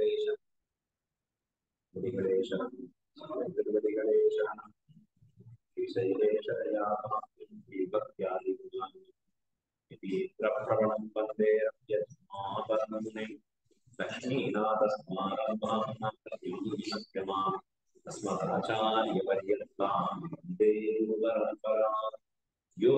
வெங்கடேஷன் வெங்கடேஷன் திருவடிகளேஷன் ஸ்ரீசைலேஷயா தீபத்யாதி பிரபணம் வந்தே ரப்யஸ்மாபர்ணமுனை லக்ஷ்மீநாதஸ்மாரம்பாமத்யமா अस्मदाचार्यपर्यन्तां वन्दे गुरुपरम्परां यो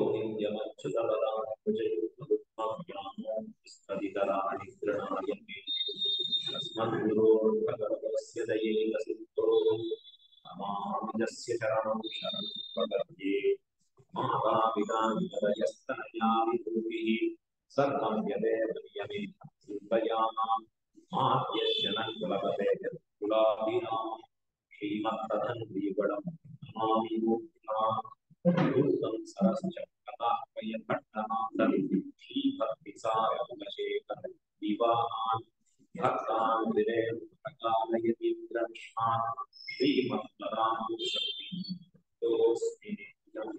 नित्यमच्युतपदाम्बुजयुग्मरुक्मव्यामोऽस्मदितराणि तृणाय मे अस्मद्गुरोर्भगवतस्य दयेन सिद्धो अमामिजस्य चरणं शरणं प्रपद्ये मातापिताविदयस्तनया विभूतिः सर्वं यदेव नियमेन चिन्तयामां माद्यस्य न कुलपते यत्कुलाभिराम् श्रीमत्तदन्वीवडं नमामि मूर्तिनां सरश्च कथापयपट्टनाथलिति श्रीभक्तिसारकुलशेखर दिवान् भक्तान् विनयकालयति द्रक्ष्मान् श्रीमत्तदानुशक्ति दोस्मि नित्यम्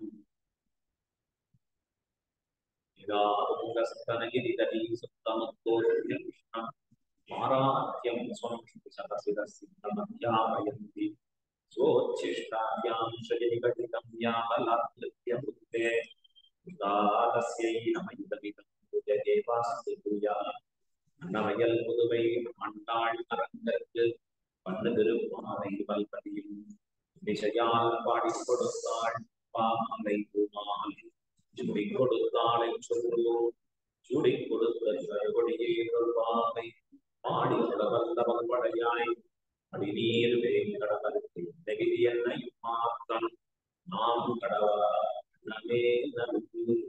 निरातुङ्गस्तनगिरितली सुप्तमत्तोषकृष्णम् मारात्यं स्वं शतशिरसिद्धमध्यापयन्ति स्वोच्छिष्टाभ्यां शयनिकटितं यामलात्कृत्यमुक्ते दातस्यै नमयुतमिदं भुजदेवास्तु भूया அன்னவயல் புதுவை மண்டாள் அரங்கற்கு பண்ணு திருப்பாவை வல்பதியில் விஷயால் பாடிக் கொடுத்தாள் பாவை பூமால் சுடி கொடுத்தாளை சொல்லுவோம் சூடி கொடுத்த கருவடியே பாவை பாடி உலகல்லவன் படையாய் அடிநீர் வேங்கடவருக்கு நெகிழி என்னை மாத்தம் நாம் கடவா நமே நல்கு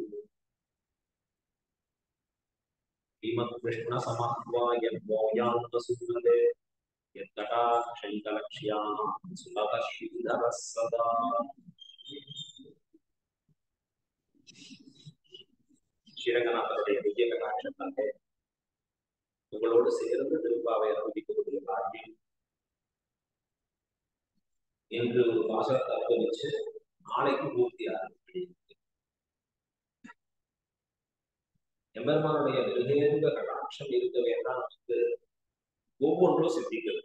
श्रीमत्कृष्ण समह्वाय मोयान्तसुन्दरे यत्कटाक्षैकलक्ष्याणां सुलभश्रीधरः सदा ஸ்ரீரங்கநாதருடைய திவ்ய கடாட்சத்தாலே உங்களோடு சேர்ந்து திருப்பாவை அனுபவிக்கக்கூடிய பாக்கியம் இன்று ஒரு பாசத்தை அனுபவிச்சு நாளைக்கு பூர்த்தி ஆரம்பிச்சு எம்பெருமானுடைய மிருகேந்த கடாட்சம் இருக்க வேண்டாம் வந்து ஒவ்வொன்றும் சித்திக்கிறது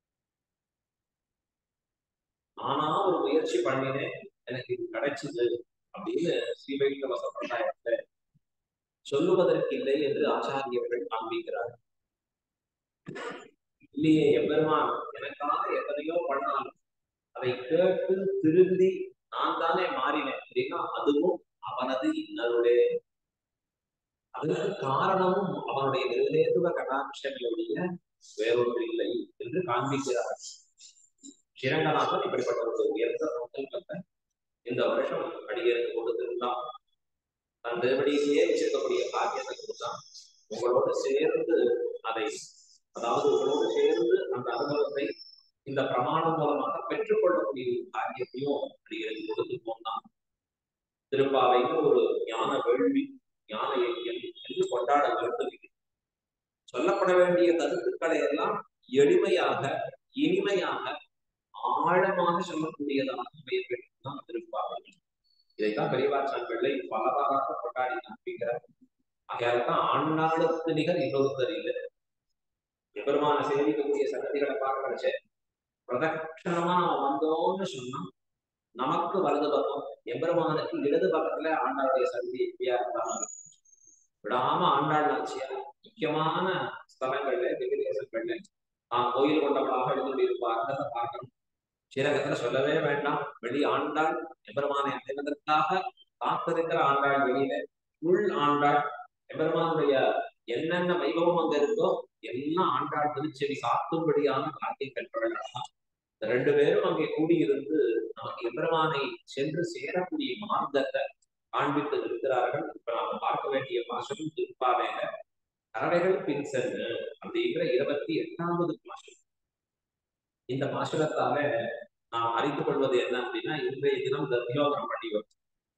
நானா ஒரு முயற்சி பண்ணினேன் எனக்கு இது கிடைச்சது அப்படின்னு ஸ்ரீவைகுண்ட வசப்பட்டாயத்தை சொல்லுவதற்கு இல்லை என்று ஆச்சாரியர்கள் காண்பிக்கிறார் இல்லையே எம்பெருமான் எனக்காக எத்தனையோ பண்ணாலும் அதை கேட்டு திருந்தி நான் தானே மாறினேன் அப்படின்னா அதுவும் அவனது இன்னருடைய அதற்கு காரணமும் அவனுடைய நிர்ணேதுவ கடாட்சங்களுடைய வேறொன்று இல்லை என்று காண்பிக்கிறார் ஸ்ரீரங்கநாதன் இப்படிப்பட்ட ஒரு உயர்ந்த சங்கல்பத்தை இந்த வருஷம் அடியருக்கு கொடுத்திருந்தான் தன் திருவடியிலேயே வச்சிருக்கக்கூடிய பாக்கியத்தை கொடுத்தான் உங்களோடு சேர்ந்து அதை அதாவது உங்களோடு சேர்ந்து அந்த அனுபவத்தை இந்த பிரமாணம் மூலமாக பெற்றுக்கொள்ளக்கூடிய ஒரு பாக்கியத்தையும் அடியருக்கு கொடுத்து போனான் திருப்பாவைக்கு ஒரு ஞான வேள்வி ஞான யக்கியம் என்று கொண்டாட வேண்டும் சொல்லப்பட வேண்டிய கருத்துக்களை எல்லாம் எளிமையாக இனிமையாக ஆழமாக சொல்லக்கூடியதாக அமைய வேண்டும்தான் திருப்பாவை இதைத்தான் பெரியவாச்சான் பிள்ளை பலவாறாக கொண்டாடி காண்பிக்கிறார் ஆகையால்தான் ஆண்டாளுக்கு நிகர் இன்னொருத்தர் இல்லை எபெருமான சேவிக்கக்கூடிய சன்னதிகளை பார்க்கறச்சே பிரதட்சணமா நம்ம வந்தோம்னு சொன்னா நமக்கு வலது பக்கம் எம்பெருமானுக்கு இடது பக்கத்துல ஆண்டாளுடைய சந்தி எப்படியா இருந்தாலும் விடாம ஆண்டாள் நாச்சியார் முக்கியமான ஸ்தலங்கள்ல வெகுதேசங்கள்ல தான் கோயில் கொண்டவளாக எழுந்து இருப்பார்ன்றத பார்க்கணும் ஸ்ரீரங்கத்துல சொல்லவே வேண்டாம் வெளி ஆண்டாள் எம்பெருமானை அடைவதற்காக காத்திருக்கிற ஆண்டாள் வெளியில உள் ஆண்டாள் எம்பெருமானுடைய என்னென்ன வைபவம் அங்க இருக்கோ எல்லாம் ஆண்டாள் திருச்செவி காக்கும்படியான காட்டியம் பெற்றவர்களாக ரெண்டு பேரும் அங்கே கூடியிருந்து நமக்கு எம்பெருமானை சென்று சேரக்கூடிய மார்க்கத்தை காண்பித்து இருக்கிறார்கள் இப்ப நாம பார்க்க வேண்டிய பாசனம் திருப்பாவேல கறவைகள் பின் சென்று அப்படிங்கிற இருபத்தி எட்டாவது பாசனம் இந்த பாசுரத்தால நாம் அறிந்து கொள்வது என்ன அப்படின்னா இன்றைய தினம் தத்தியோகம் பண்ணி வரும்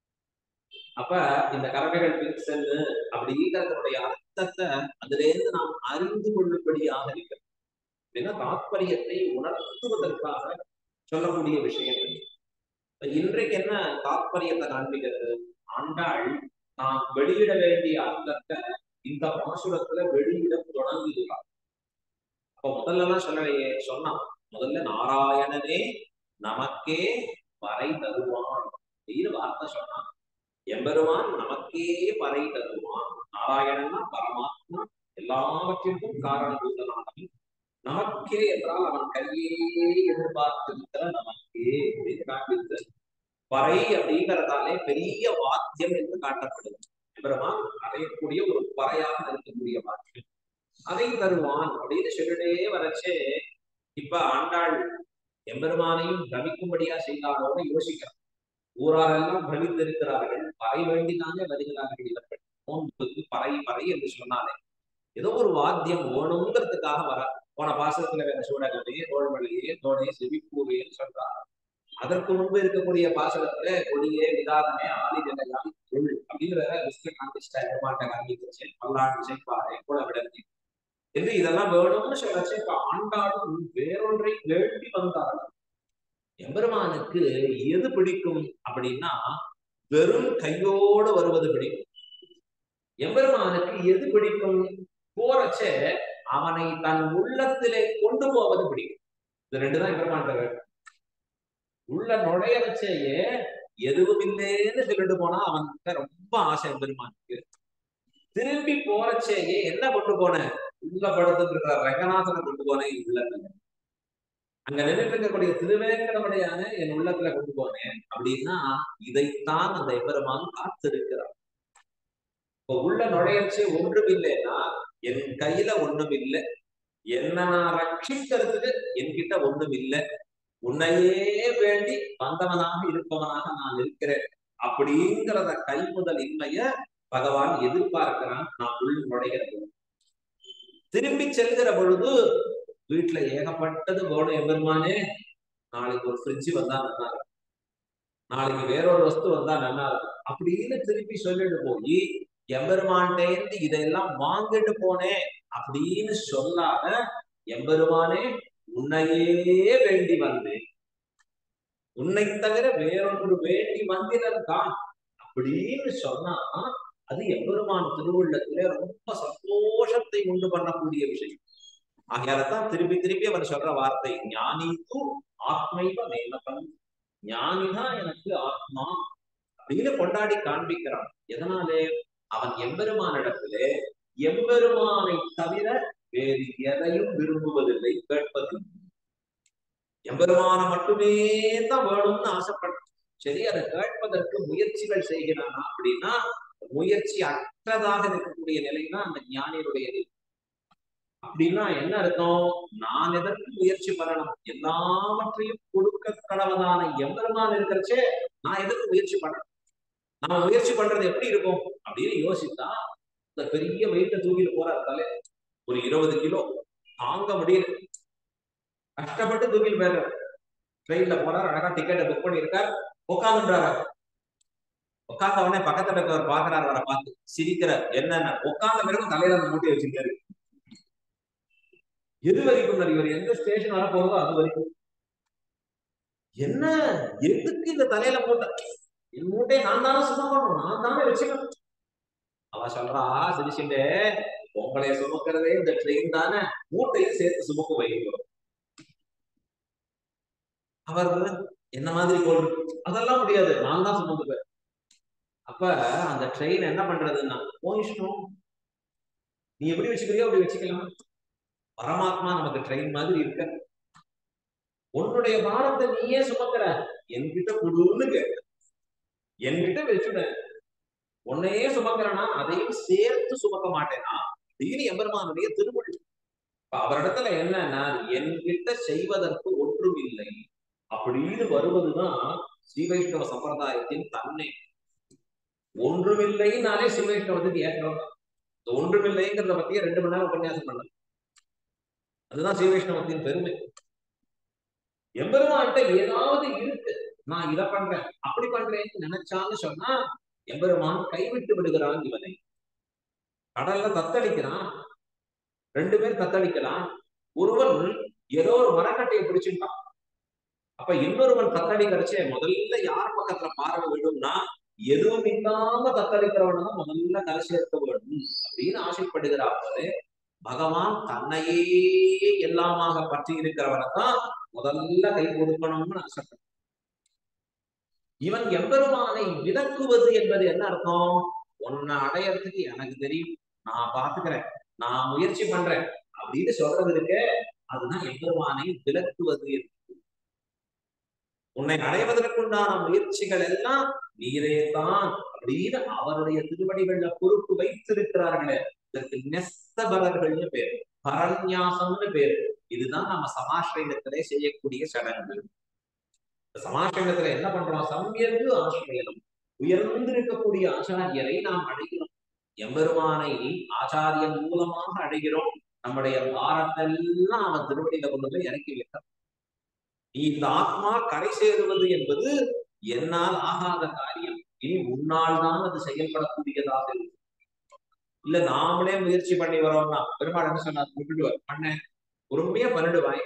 அப்ப இந்த கறவைகள் பின் சென்று அப்படிங்கிறதனுடைய அர்த்தத்தை அதுல இருந்து நாம் அறிந்து கொள்ளும்படியாக இருக்கிறது அப்படின்னா தாத்பரியத்தை உணர்த்துவதற்காக சொல்லக்கூடிய விஷயங்கள் இன்றைக்கு என்ன தாத்பரியத்தை காண்பிக்கிறது ஆண்டாள் தான் வெளியிட வேண்டிய அர்த்தத்தை இந்த பாசுரத்துல வெளியிட தொடங்குகிறார் அப்ப முதல்ல எல்லாம் சொல்லலையே சொன்னான் முதல்ல நாராயணனே நமக்கே பறை தருவான் அப்படின்னு வார்த்தை சொன்னான் எம்பெருமான் நமக்கே பறை தருவான் நாராயணன்னா பரமாத்மா எல்லாவற்றிற்கும் காரணபூதனானவன் நமக்கே என்றால் அவன் கையே எதிர்பார்த்திருக்கிற நமக்கே அப்படின்னு காண்பித்து பறை அப்படிங்கிறதாலே பெரிய வாத்தியம் என்று காட்டப்படுது எம்பெருமான் அடையக்கூடிய ஒரு பறையாக இருக்கக்கூடிய வாத்தியம் அதை தருவான் அப்படின்னு சொல்லிட்டே வரச்சே இப்ப ஆண்டாள் எம்பெருமானையும் பிரமிக்கும்படியா செய்தாரோன்னு யோசிக்கிறார் ஊராரெல்லாம் பிரமித்திருக்கிறார்கள் பறை வேண்டிதானே வருகிறார்கள் இவர்கள் நோன்புக்கு பறை பறை என்று சொன்னாலே ஏதோ ஒரு வாத்தியம் வேணுங்கிறதுக்காக வர போன பாசத்துல வேற சூடகமே தோல்வழியே தோணே செவிப்பூவேன்னு சொல்றார் அதற்கு முன்பு இருக்கக்கூடிய பாசனத்துல கொடியே விதாதமே ஆதி ஜனகாலி தொழில் அப்படிங்கிற லிஸ்ட் காண்பிச்சிட்டா எருமாட்ட காண்பிக்கிறச்சு பல்லாண்டு செய்ப்பாறை கூட விடத்தி என்று இதெல்லாம் வேணும்னு சொல்லச்சு இப்ப ஆண்டாளும் வேறொன்றை வேண்டி வந்தாள் எம்பெருமானுக்கு எது பிடிக்கும் அப்படின்னா வெறும் கையோடு வருவது பிடிக்கும் எம்பெருமானுக்கு எது பிடிக்கும் போறச்ச அவனை தன் உள்ளத்திலே கொண்டு போவது பிடிக்கும் இது ரெண்டு தான் எம்பெருமான் வேணும் உள்ள நுழைய வச்சேயே எதுவும் இல்லைன்னு சொல்லிட்டு போனா அவன்கிட்ட ரொம்ப ஆசை எம்பெருமானுக்கு திரும்பி போறச்சேயே என்ன கொண்டு போன உள்ள படுத்துட்டு இருக்கிற ரங்கநாதனை கொண்டு போனேன் உள்ளத்துல அங்க நின்றுட்டு இருக்கக்கூடிய திருவேங்கடமுடையான என் உள்ளத்துல கொண்டு போனேன் அப்படின்னா இதைத்தான் அந்த எம்பெருமான் காத்திருக்கிறார் இப்ப உள்ள நுழையச்சு ஒன்றும் இல்லைன்னா என் கையில ஒண்ணும் இல்லை என்ன நான் ரட்சிக்கிறதுக்கு என்கிட்ட ஒண்ணும் இல்லை உன்னையே வேண்டி வந்தவனாக இருப்பவனாக நான் இருக்கிறேன் அப்படிங்கிறத கைமுதல் இன்மைய பகவான் எதிர்பார்க்கிறான் நான் உள் நுழைகிறது திரும்பி செல்கிற பொழுது வீட்டுல ஏகப்பட்டது போன எம்பெருமானே நாளைக்கு ஒரு ஃப்ரிட்ஜ் வந்தா நல்லா இருக்கும் நாளைக்கு வேறொரு வஸ்து வந்தா நல்லா இருக்கும் அப்படின்னு திருப்பி சொல்லிட்டு போய் எம்பெருமான்டேந்து இதெல்லாம் வாங்கிட்டு போனேன் அப்படின்னு சொல்லாத எம்பெருமானே உன்னையே வேண்டி வந்தேன் உன்னை தவிர வேறொன்று வேண்டி வந்தினர் தான் அப்படின்னு சொன்னா அது எம்பெருமான் திருவுள்ளத்துல ரொம்ப சந்தோஷத்தை உண்டு பண்ணக்கூடிய விஷயம் ஆகையாலதான் திருப்பி திருப்பி அவர் சொல்ற வார்த்தை ஞானிக்கு ஆத்மைவ மேலகம் ஞானிதான் எனக்கு ஆத்மா அப்படின்னு கொண்டாடி காண்பிக்கிறான் எதனாலே அவன் எம்பெருமானிடத்திலே எம்பெருமானை தவிர வேறு எதையும் விரும்புவதில்லை கேட்பதில்லை எம்பெருமான மட்டுமே தான் வேணும்னு ஆசைப்பட்டான் சரி அதை கேட்பதற்கு முயற்சிகள் செய்கிறானா அப்படின்னா முயற்சி அற்றதாக இருக்கக்கூடிய நிலை தான் அந்த ஞானியுடைய நிலை அப்படின்னா என்ன அர்த்தம் நான் எதற்கு முயற்சி பண்ணணும் எல்லாவற்றையும் கொடுக்க கடவுளான எம்பெருமான் இருக்கிறச்சே நான் எதற்கு முயற்சி பண்ணணும் நாம முயற்சி பண்றது எப்படி இருக்கும் அப்படின்னு யோசித்தா இந்த பெரிய வெயிட்ட தூக்கிட்டு போறாரு தலை ஒரு இருபது கிலோ தாங்க முடியல கஷ்டப்பட்டு தூக்கிட்டு போயிடுறாரு ட்ரெயின்ல போறாரு அழகா டிக்கெட்டை புக் பண்ணியிருக்கார் உட்காந்துன்றாரு உட்கார்ந்த உடனே பக்கத்துல இருக்கவர் பாக்குறாரு அவரை பார்த்து சிரிக்கிறார் என்னென்ன உட்கார்ந்த பிறகு தலையில அந்த மூட்டையை வச்சிருக்காரு எது வரைக்கும் இவர் எந்த ஸ்டேஷன் வர போறதோ அது வரைக்கும் என்ன எதுக்கு இந்த தலையில மூட்டை என் மூட்டையை நான் தானே சுமக்கணும் நான் தானே வச்சுக்கணும் அவ சொல்றா சிரிச்சுட்டே உங்களைய சுமக்கிறதே இந்த ட்ரெயின் தானே மூட்டையும் சேர்த்து சுமக்க வைக்கிறோம் அவர் என்ன மாதிரி கொள் அதெல்லாம் முடியாது நான் தான் சுமந்துப்பேன் அப்ப அந்த ட்ரெயின் என்ன பண்றதுன்னா ஓ இஷ்டம் நீ எப்படி வச்சுக்கிறியோ அப்படி வச்சுக்கலாம் பரமாத்மா நமக்கு ட்ரெயின் மாதிரி இருக்க உன்னுடைய பாரத்தை நீயே சுமக்கிற என்கிட்ட குடுன்னு கேட்ட என்கிட்ட வச்சுட உன்னையே சுமக்கிறனா அதையும் சேர்த்து சுமக்க மாட்டேனா அப்படின்னு எம்பெருமானுடைய திருமொழி அவரிடத்துல என்னன்னா என்கிட்ட செய்வதற்கு ஒன்றும் இல்லை அப்படின்னு வருவதுதான் ஸ்ரீ வைஷ்ணவ சம்பிரதாயத்தின் தன்மை ஒன்றுமில்லைனாலே ஸ்ரீ வைஷ்ணவத்துக்கு ஏற்றம் இந்த ஒன்றுமில்லைங்கிறத பத்தியே ரெண்டு மணி நேரம் உபன்யாசம் பண்ண அதுதான் ஸ்ரீ வைஷ்ணவத்தின் பெருமை எம்பெருமான்கிட்ட ஏதாவது இருக்கு நான் இதை பண்றேன் அப்படி பண்றேன்னு நினைச்சான்னு சொன்னா எம்பெருமான் கைவிட்டு விடுகிறான் இவனை கடல்ல தத்தளிக்கிறான் ரெண்டு பேர் தத்தளிக்கலாம் ஒருவன் ஏதோ ஒரு மரக்கட்டையை பிடிச்சுட்டான் அப்ப இன்னொருவன் தத்தளிக்கிறச்சே முதல்ல யார் பக்கத்துல பார்வை விடும்னா எதுவும் இல்லாம தத்தளிக்கிறவன தான் முதல்ல கரை சேர்க்க வேண்டும் அப்படின்னு ஆசைப்படுகிறார் போது பகவான் தன்னையே எல்லாமாக பற்றி இருக்கிறவனை தான் முதல்ல கை கொடுக்கணும்னு ஆசைப்படுறான் இவன் எம்பெருமானை விலக்குவது என்பது என்ன அர்த்தம் உன்னை அடையறதுக்கு எனக்கு தெரியும் நான் பாத்துக்கிறேன் நான் முயற்சி பண்றேன் அப்படின்னு சொல்றது இருக்க அதுதான் எம்பெருமானை விலக்குவது என்பது. உன்னை அடைவதற்குண்டான முயற்சிகள் எல்லாம் நீரே தான் அப்படின்னு அவருடைய திருவடிகள்ல பொறுப்பு வைத்திருக்கிறார்களே இதற்கு நெஸ்தபரர்கள்னு பேர் பரநியாசம்னு பேர் இதுதான் நம்ம சமாசிரயத்திலே செய்யக்கூடிய சடங்கு இந்த சமாசிரயத்துல என்ன பண்றோம் சம்யக்கு ஆசிரியனம் உயர்ந்திருக்கக்கூடிய ஆச்சாரியரை நாம் அடைகிறோம் எம்பெருமானை ஆச்சாரியன் மூலமாக அடைகிறோம் நம்முடைய பாரத்தெல்லாம் அவன் திருவடியில கொண்டு போய் இறக்கி வைக்கிறான் நீ இந்த ஆத்மா கரை சேருவது என்பது என்னால் ஆகாத காரியம் இனி உன்னால் தான் அது செயல்படக்கூடியதாக இருக்கும் இல்ல நாமளே முயற்சி பண்ணி வரோம்னா பெருமாள் என்ன சொன்னார் விட்டுடுவார் பண்ண பொறுமையா பண்ணிடுவாய்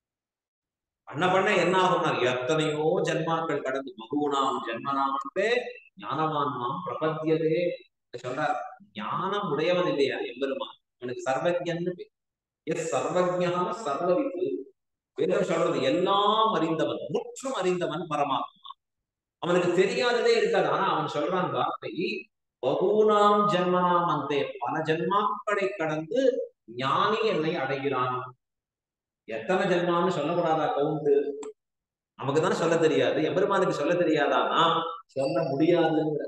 பண்ண பண்ண என்ன ஆகும்னா எத்தனையோ ஜென்மாக்கள் கடந்து பகுனாம் ஜென்மனாமத்தே ஞானவான்மாம் பிரபத்தியதே சொல்றார் ஞானம் உடையவன் இல்லையா எம்பெருமான் அவனுக்கு சர்வஜன்னு பேர் எஸ் சர்வஜா சர்வவித்து வேதம் சொல்றது எல்லாம் அறிந்தவன் முற்றும் அறிந்தவன் பரமாத்மா அவனுக்கு தெரியாததே இருக்காது ஆனா அவன் சொல்றான் வார்த்தை பகூனாம் ஜென்மனாம் அந்த பல ஜென்மாக்களை கடந்து ஞானி என்னை அடைகிறான் எத்தனை ஜென்மான்னு சொல்லக்கூடாதா கவுண்டு நமக்கு தான் சொல்ல தெரியாது எம்பெருமானுக்கு சொல்ல தெரியாதானா சொல்ல முடியாதுங்கிற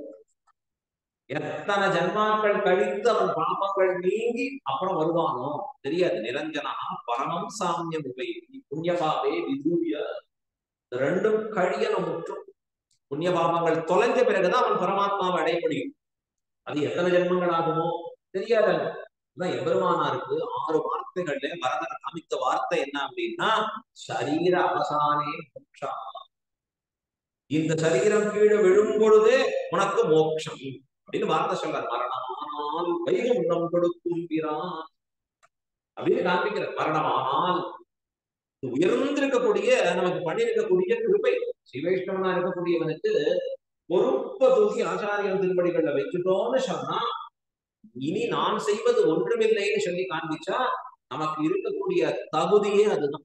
எத்தனை ஜென்மாக்கள் கழித்து அவன் பாபங்கள் நீங்கி அப்புறம் வருவானோ தெரியாது நிரஞ்சனா பரமம் சாமியம் உபை புண்ணியபாவே விதூய இந்த ரெண்டும் கழியணும் முற்றும் புண்ணிய பாபங்கள் தொலைஞ்ச பிறகுதான் அவன் பரமாத்மாவை அடைய முடியும் அது எத்தனை ஜென்மங்கள் ஆகுமோ தெரியாதங்க அதான் எபெருமானாருக்கு ஆறு வார்த்தைகள்ல வரதர் காமித்த வார்த்தை என்ன அப்படின்னா சரீர அவசானே மோக்ஷா இந்த சரீரம் கீழே விழும் பொழுதே உனக்கு மோட்சம் அப்படின்னு வார்த்தை சொல்றார் மரணமானால் வைகுண்டம் கொடுக்கும் பிரான் அப்படின்னு காண்பிக்கிற மரணமானால் உயர்ந்திருக்கக்கூடிய நமக்கு பண்ணியிருக்கக்கூடிய கிருபை சிவைஷ்ணவனா இருக்கக்கூடியவனுக்கு பொறுப்ப தூக்கி ஆச்சாரியன் திருப்படிகள்ல வச்சுட்டோம்னு சொன்னா இனி நான் செய்வது ஒன்றுமில்லைன்னு சொல்லி காண்பிச்சா நமக்கு இருக்கக்கூடிய தகுதியே அதுதான்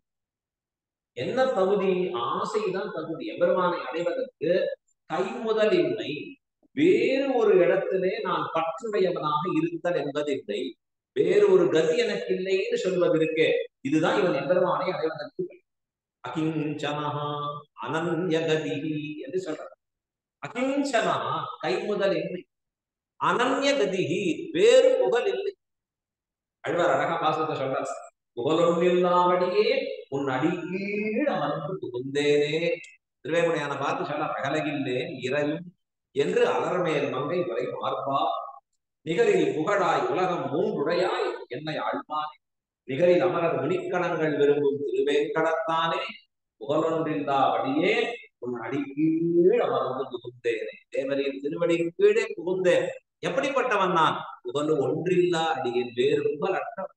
என்ன தகுதி ஆசைதான் தகுதி எபெருமானை அடைவதற்கு கைமுதலின்மை வேறு ஒரு இடத்திலே நான் பற்றுடையவனாக இருத்தல் என்பதில்லை வேறு ஒரு கதி எனக்கு இல்லைன்னு சொல்வதற்கு இதுதான் இவன் எம்பெருமானை அடைவதற்கு அகிஞ்சனஹா அனன்ய கதி என்று சொல்றார் அகிஞ்சனஹா கைமுதல் இல்லை அனன்ய கதிகி வேறு புகழ் இல்லை அழ்வார் அழகா பாசத்தை சொல்றார் புகழொன்னில்லாமடியே உன் அடிக்கீழ் அமர்ந்து புகுந்தேனே திருவேமுடையான பார்த்து சொல்ல அகலகில்லேன் இறையும் என்று அலர்மேல் மங்கை வரை மார்பா நிகரில் புகழாய் உலகம் மூன்றுடையாய் என்னை ஆழ்வானே நிகரில் அமரர் முனிக்கணங்கள் விரும்பும் திருவேங்கடத்தானே புகழொன்றில்லா வழியே உன் அடிக்கீழ் அமர்ந்து புகுந்தேனே தேவரின் திருவடி கீழே புகுந்தேன் எப்படிப்பட்டவன் நான் புகழ் ஒன்றில்லா அடியின் வேறு புகழ் அற்ற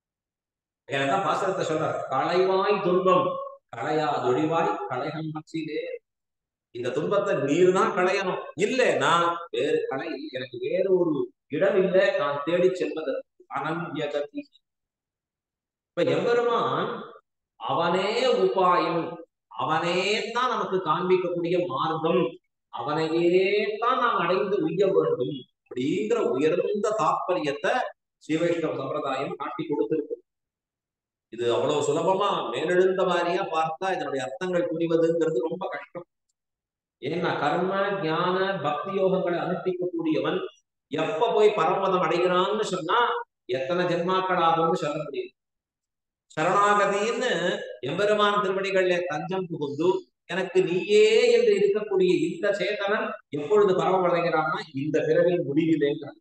எனதான் பாசனத்தை சொல்றார் களைவாய் துன்பம் களையாதொழிவாய் களைகம் பற்றிலே இந்த துன்பத்தை நீர் தான் களையணும் இல்ல நான் வேறு கலை எனக்கு வேறு ஒரு இடம் இல்லை நான் தேடி செல்வதற்கு அனன்யகதி இப்ப எம்பெருமான் அவனே உபாயம் அவனே தான் நமக்கு காண்பிக்கக்கூடிய மார்க்கம் அவனையே தான் நாம் அடைந்து உய்ய வேண்டும் அப்படிங்கிற உயர்ந்த தாற்பயத்தை ஸ்ரீவைஷ்ணவ சம்பிரதாயம் காட்டி கொடுத்திருக்கு இது அவ்வளவு சுலபமா மேலெழுந்த மாதிரியா பார்த்தா இதனுடைய அர்த்தங்கள் புரிவதுங்கிறது ரொம்ப கஷ்டம் ஏன்னா கர்ம ஞான பக்தி யோகங்களை அனுஷ்டிக்கக்கூடியவன் எப்ப போய் பரமதம் அடைகிறான்னு சொன்னா எத்தனை ஜென்மாக்கள் ஆகும்னு சொல்ல முடியும் சரணாகதின்னு எம்பெருமான் திருவடிகள்ல தஞ்சம் புகுந்து எனக்கு நீயே என்று இருக்கக்கூடிய இந்த சேதனன் எப்பொழுது பரவடைகிறான்னா இந்த பிறவின் முடிவிலேங்கிறான்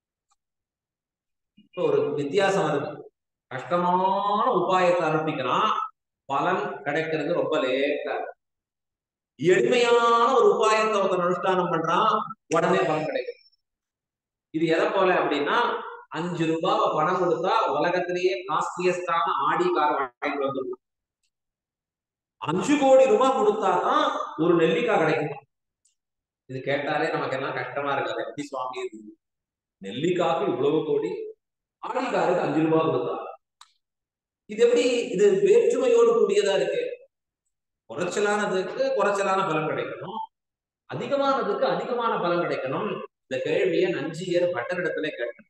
இப்போ ஒரு வித்தியாசம் வருது கஷ்டமான உபாயத்தை அனுப்பிக்கிறான் பலன் கிடைக்கிறது ரொம்ப லேட்டா எளிமையான ஒரு உபாயத்தை ஒருத்தன் அனுஷ்டானம் பண்றான் உடனே பலன் கிடைக்கும் இது எதை போல அப்படின்னா அஞ்சு ரூபாய் பணம் கொடுத்தா உலகத்திலேயே காஸ்ட்லியஸ்டான ஆடி கார் வாங்கிட்டு வந்துடலாம் அஞ்சு கோடி ரூபாய் கொடுத்தாதான் ஒரு நெல்லிக்காய் கிடைக்கும் இது கேட்டாலே நமக்கு எல்லாம் கஷ்டமா இருக்காது எப்படி சுவாமி இது நெல்லிக்காய்க்கு இவ்வளவு கோடி ஆடிக்காருக்கு அஞ்சு ரூபாய் கொடுத்தார் இது எப்படி இது வேற்றுமையோடு கூடியதா இருக்கு குறைச்சலானதுக்கு குறைச்சலான பலன் கிடைக்கணும் அதிகமானதுக்கு அதிகமான பலன் கிடைக்கணும் இந்த கேள்வியை நஞ்சியர் பட்டரிடத்துல கேட்கணும்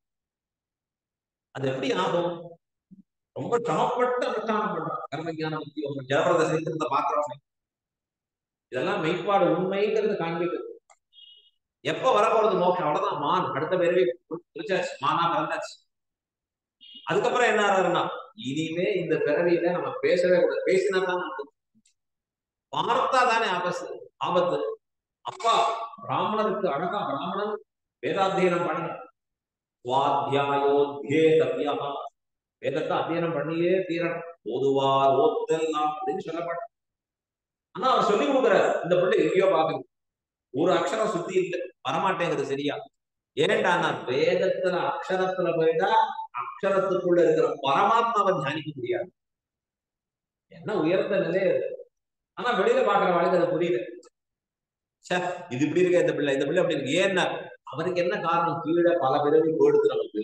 அது எப்படி ஆகும் ரொம்ப சிரமப்பட்டு அனுஷ்டானம் பண்றான் கர்மஞான உத்தியோகம் ஜலபிரத சரித்திரத்தை பாக்குறவங்க இதெல்லாம் மெய்ப்பாடு உண்மைங்கிறது காண்பிக்குது எப்ப வரப்போறது மோட்சம் அவ்வளவுதான் மான் அடுத்த பிறவி குறிச்சாச்சு மானா பிறந்தாச்சு அதுக்கப்புறம் என்ன ஆறாருன்னா இனிமே இந்த பிறவியில நம்ம பேசவே கூடாது பேசினா தான் நமக்கு பார்த்தா தானே ஆபத்து ஆபத்து அப்பா பிராமணருக்கு அழகா பிராமணன் வேதாத்தியனம் பண்ண சுவாத்தியாயோத்தியே தவ்யா வேதத்தை அத்தியனம் பண்ணியே தீரணும் ஓதுவார் ஓத்தெல்லாம் அப்படின்னு சொல்லப்பட்ட ஆனா அவர் சொல்லி கொடுக்குறாரு இந்த பிள்ளை எங்கேயோ பாக்குது ஒரு அக்ஷரம் சுத்தி இல்லை வரமாட்டேங்குது சரியா ஏன்டா நான் வேதத்துல அக்ஷரத்துல போயிட்டா அக்ஷரத்துக்குள்ள இருக்கிற பரமாத்மாவை தியானிக்க முடியாது என்ன உயர்ந்த நிலை அது ஆனா வெளியில பாக்குற வாழ்க்கை அது புரியல சே இது இப்படி இருக்க இந்த பிள்ளை இந்த பிள்ளை அப்படி இருக்கு ஏன்னா அவருக்கு என்ன காரணம் கீழே பல பிறவி கொடுத்து நமக்கு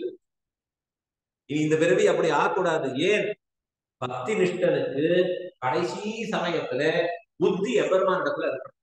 இனி இந்த பிறவி அப்படி ஆகக்கூடாது ஏன் பக்தி நிஷ்டனுக்கு கடைசி சமயத்துல புத்தி எபெருமானிடத்துல இருக்கணும்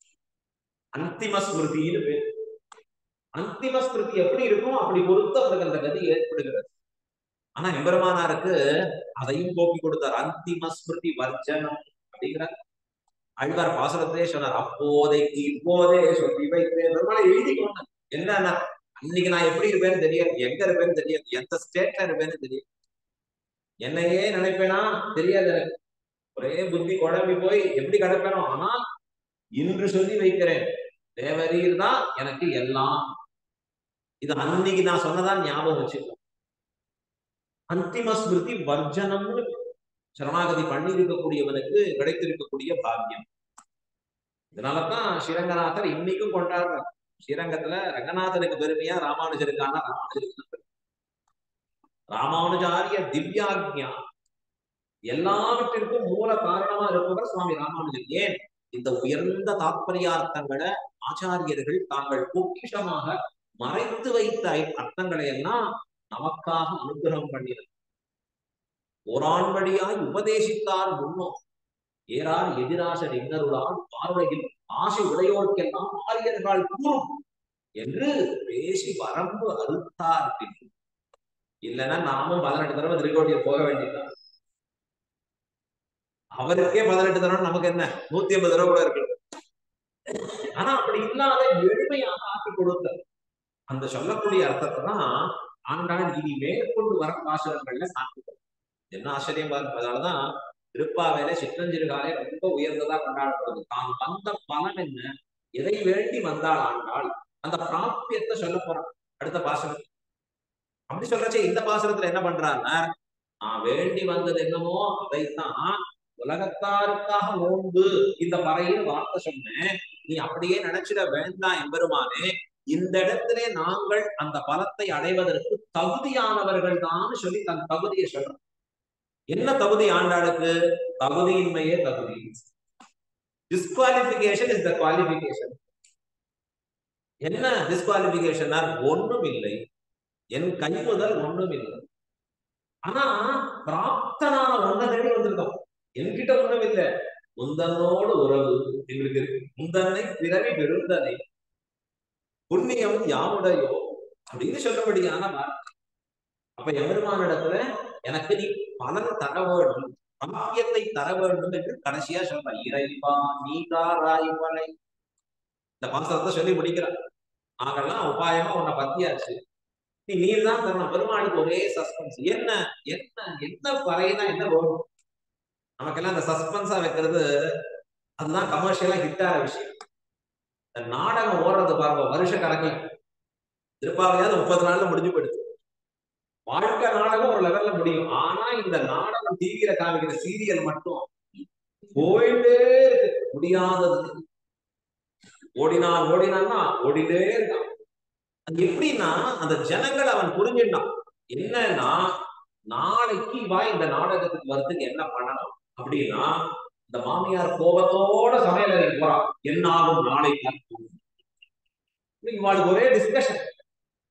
அந்திம ஸ்மிருதின்னு பேர் அந்திம ஸ்மிருதி எப்படி இருக்கும் அப்படி பொறுத்து அவருக்கு அந்த கதி ஏற்படுகிறது ஆனா எம்பெருமானாருக்கு அதையும் போக்கி கொடுத்தார் அந்திம ஸ்மிருதி வர்ஜனம் அப்படிங்கிறார் அழ்வார் பாசுரத்திலே சொன்னார் அப்போதைக்கு இப்போதே சொல்லி வைத்தேன் பெருமாளை எழுதிக்கோங்க என்னன்னா அன்னைக்கு நான் எப்படி இருப்பேன்னு தெரியாது எங்க இருப்பேன்னு தெரியாது எந்த ஸ்டேட்ல இருப்பேன்னு தெரியாது என்னையே நினைப்பேனா தெரியாது எனக்கு ஒரே புத்தி குழம்பி போய் எப்படி கிடப்பேனோ ஆனா இன்று சொல்லி வைக்கிறேன் தேவரீர் தான் எனக்கு எல்லாம் இது அன்னைக்கு நான் சொன்னதான் ஞாபகம் வச்சுக்கோ அந்திம ஸ்மிருதி வர்ஜனம்னு சரணாகதி பண்ணி இருக்கக்கூடியவனுக்கு கிடைத்திருக்கக்கூடிய பாக்கியம் இதனாலதான் ஸ்ரீரங்கநாதர் இன்னைக்கும் கொண்டாடுறார் ஸ்ரீரங்கத்துல ரங்கநாதனுக்கு பெருமையா ராமானுஜருக்கான ராமானுஜருக்கு பெருமை. ராமானுஜாரிய திவ்யாக்ஞா எல்லாவற்றிற்கும் மூல காரணமா இருப்பவர் சுவாமி ராமானுஜர் ஏன் இந்த உயர்ந்த தாத்பரியார்த்தங்களை ஆச்சாரியர்கள் தாங்கள் பொக்கிஷமாக மறைத்து வைத்த ஐ- அர்த்தங்களை எல்லாம் நமக்காக அனுகிரகம் பண்ணினர் ஓரான் வழியாய் உபதேசித்தார் முன்னோ ஏறார் எதிராசர் இன்னருளால் பார்வையில் ஆசை உடையோர்க்கெல்லாம் ஆரியர்கள் கூறும் என்று பேசி வரம்பு அறுத்தார் பின் இல்லைன்னா நாமும் பதினெட்டு தடவை திருக்கோட்டியில் போக வேண்டியதுதான் அவருக்கே பதினெட்டு தடவை நமக்கு என்ன நூத்தி ஐம்பது தடவை கூட இருக்கு ஆனா அப்படி இல்லாத எளிமையாக ஆக்கி கொடுத்தார் அந்த சொல்லக்கூடிய அர்த்தத்தை தான் ஆண்டாள் இனி மேற்கொண்டு வர பாசுரங்கள்ல காட்டுகிறார் என்ன ஆச்சரியம் பாருங்க அதனாலதான் திருப்பாவையில சிற்றஞ்சிறுகாலை ரொம்ப உயர்ந்ததா கொண்டாடப்படுது தான் வந்த பலன் என்ன எதை வேண்டி வந்தாள் ஆண்டாள் அந்த பிராப்பியத்தை சொல்ல போறான் அடுத்த பாசுரம் அப்படி சொல்றச்சே இந்த பாசுரத்துல என்ன பண்றாருன்னா நான் வேண்டி வந்தது என்னமோ அதைத்தான் உலகத்தாருக்காக நோன்பு இந்த பறையில் வார்த்தை சொன்னேன் நீ அப்படியே நினைச்சிட வேண்டாம் எம்பெருமானே இந்த இடத்திலே நாங்கள் அந்த பலத்தை அடைவதற்கு தகுதியானவர்கள் தான் சொல்லி தன் தகுதியை சொல்றோம் என்ன தகுதி ஆண்டாளுக்கு தகுதியின்மையே தகுதி டிஸ்குவாலிபிகேஷன் இஸ் த குவாலிபிகேஷன் என்ன டிஸ்குவாலிபிகேஷன் ஒண்ணும் இல்லை என் கை முதல் ஒண்ணும் இல்லை ஆனா பிராப்தனான ஒன்ன தேடி வந்திருக்கோம் என்கிட்ட ஒண்ணும் இல்லை முந்தனோடு உறவு எங்களுக்கு இருக்கு முந்தன்னை பிறவி பெருந்தனை புண்ணியம் யாமுடையோ அப்படின்னு சொல்லபடியான வார்த்தை அப்ப எம்பெருமானிடத்துல எனக்கு நீ பலன் தர வேண்டும் பாக்கியத்தை தர வேண்டும் என்று கடைசியா சொல்ற இறைவா நீகாராய்வனை இந்த பாசத்தை சொல்லி முடிக்கிறார் நாங்கெல்லாம் உபாயமா உன்னை பத்தியாச்சு நீ நீர் தான் தரணும் பெருமாளுக்கு ஒரே சஸ்பென்ஸ் என்ன என்ன என்ன பறையினா என்ன வரும் நமக்கெல்லாம் அந்த சஸ்பென்ஸா வைக்கிறது அதுதான் கமர்ஷியலா ஹிட் ஆகிற விஷயம் இந்த நாடகம் ஓடுறது பாருங்க வருஷ கணக்கில் திருப்பாவையாவது முப்பது நாள்ல முடிஞ்சு போயிடுது வாழ்க்கை நாடகம் ஒரு லெவல்ல முடியும் ஆனா இந்த நாடகம் டிவியில காமிக்கிற சீரியல் மட்டும் போயிட்டே இருக்கு முடியாதது ஓடினான் ஓடினான்னா ஓடிட்டே இருக்கான் அது எப்படின்னா அந்த ஜனங்களை அவன் புரிஞ்சுட்டான் என்னன்னா நாளைக்கு வா இந்த நாடகத்துக்கு வர்றதுக்கு என்ன பண்ணணும் அப்படின்னா இந்த மாமியார் கோபத்தோட சமையல் அறைக்கு போறான் என்ன ஆகும் நாளைக்கு இவாளுக்கு ஒரே டிஸ்கஷன்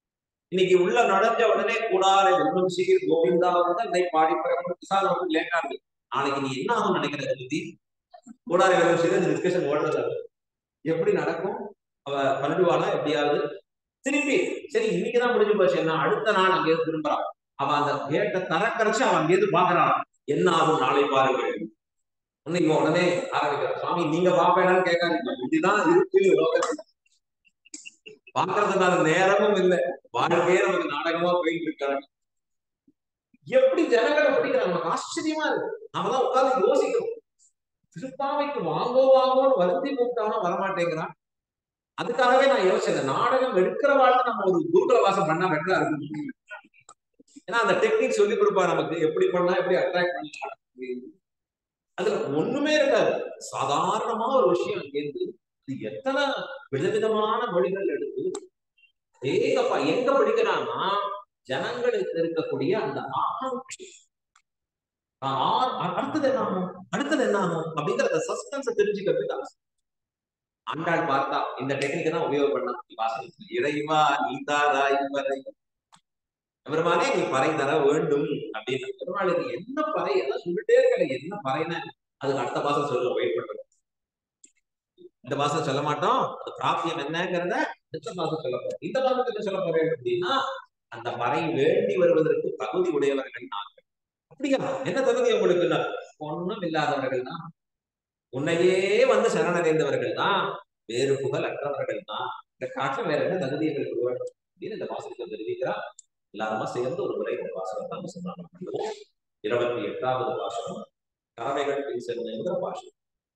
இன்னைக்கு உள்ள நுழைஞ்ச உடனே கூடாரை வெல்லும் சீர் கோவிந்தா வந்து அதை பாடி பிரசாதம் வந்து லேட்டா இருக்கு நாளைக்கு நீ என்ன ஆகும் நினைக்கிறத பத்தி கூடாரை வெல்லும் சீர் இந்த டிஸ்கஷன் ஓடுறது எப்படி நடக்கும் அவ பண்ணிடுவாளா எப்படியாவது திருப்பி சரி இன்னைக்குதான் முடிஞ்சு போச்சு என்ன அடுத்த நாள் அங்கேயிருந்து திரும்புறான் அவன் அந்த கேட்டை தரக்கரைச்சு அவன் அங்கேயிருந்து பாக்குறான் என்ன ஆகும் நாளை பாருங்கள் இன்னைக்கு உடனே ஆரம்பிக்கிறான் சுவாமி நீங்க பாப்பேனான்னு கேட்காதீங்க இதுதான் இருக்கு லோகத்துல பாக்குறதுக்கான நேரமும் இல்லை வாழ்க்கையே நமக்கு நாடகமா போயிட்டு இருக்காங்க எப்படி ஜனங்களை பிடிக்கிறாங்க நமக்கு ஆச்சரியமா இருக்கு நாம தான் உட்கார்ந்து யோசிக்கிறோம் திருப்பாவைக்கு வாங்கோ வாங்கோன்னு வருத்தி கூப்பிட்டாலும் வரமாட்டேங்கிறான் அதுக்காகவே நான் யோசிச்சேன் நாடகம் எடுக்கிற வாழ்க்கை நம்ம ஒரு குருகுல வாசம் பண்ணா பெட்டரா இருக்கும் ஏன்னா அந்த டெக்னிக் சொல்லி கொடுப்பா நமக்கு எப்படி பண்ணா எப்படி அட்ராக்ட் பண்ணலாம் அதுல ஒண்ணுமே இருக்காது சாதாரணமா ஒரு விஷயம் அங்கேருந்து இது எத்தனை விதவிதமான மொழிகள் எடுத்து ஏகப்பா எங்க படிக்கிறான்னா ஜனங்களுக்கு இருக்கக்கூடிய அந்த ஆகாட்சி அடுத்தது என்ன ஆகும் அடுத்தது என்ன ஆகும் அப்படிங்கிற சஸ்பென்ஸை தெரிஞ்சுக்கிறதுக்கு ஆசை ஆண்டாள் பார்த்தா இந்த டெக்னிக்கை தான் உபயோகப்படலாம் வாசல் இறைவா நீதாராய் வரை பெருமானே நீ பறை தர வேண்டும் அப்படின்னு பெருமாளுக்கு என்ன பறை எல்லாம் சொல்லிட்டே இருக்க என்ன பறைன்னு அதுக்கு அடுத்த பாசம் சொல்ல வெயிட் பண்றோம் இந்த பாசம் சொல்ல மாட்டோம் அது பிராப்தியம் என்னங்கிறத அடுத்த பாசம் சொல்ல போறோம் இந்த பாசத்துக்கு என்ன சொல்ல போறேன் அப்படின்னா அந்த பறை வேண்டி வருவதற்கு தகுதி உடையவர்கள் நாங்கள் அப்படியா என்ன தகுதி உங்களுக்கு ஒன்றும் இல்லாதவர்கள் தான் உன்னையே வந்து சரணடைந்தவர்கள் தான் வேறு புகழ் அற்றவர்கள் தான் இந்த காற்று வேற என்ன தகுதி எங்களுக்கு வேண்டும் அப்படின்னு இந்த வாசகத்தை தெரிவிக்கிறார் எல்லாருமா சேர்ந்து ஒரு முறை இந்த வாசகத்தை நம்ம சொன்னாங்க பண்ணுவோம் இருபத்தி எட்டாவது பாசனம் கறவைகள் பின் சென்னுங்கிற பாசனம்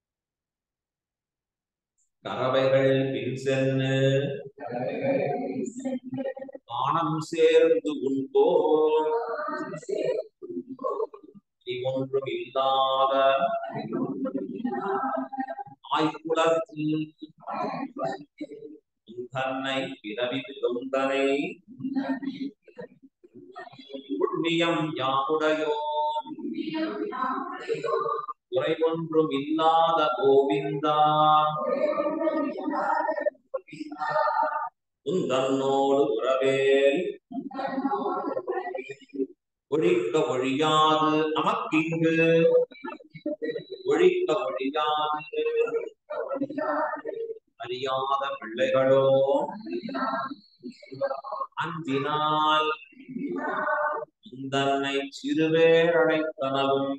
கறவைகள் பின் சென்னு காணம் சேர்ந்து உண்போ ஒன்றும் இல்லாத ஆய்குலத்தில் தன்னை பிறவி தொந்தனை புண்ணியம் யாமுடையோ குறை ஒன்றும் இல்லாத கோவிந்தா உந்தன்னோடு உறவேல் ஒழிக்க ஒழியாது நமக்கிங்கு ஒழிக்க ஒழியாது அறியாத பிள்ளைகளோ அன்பினால் தன்னை சிறுவேரடைத்தனவும்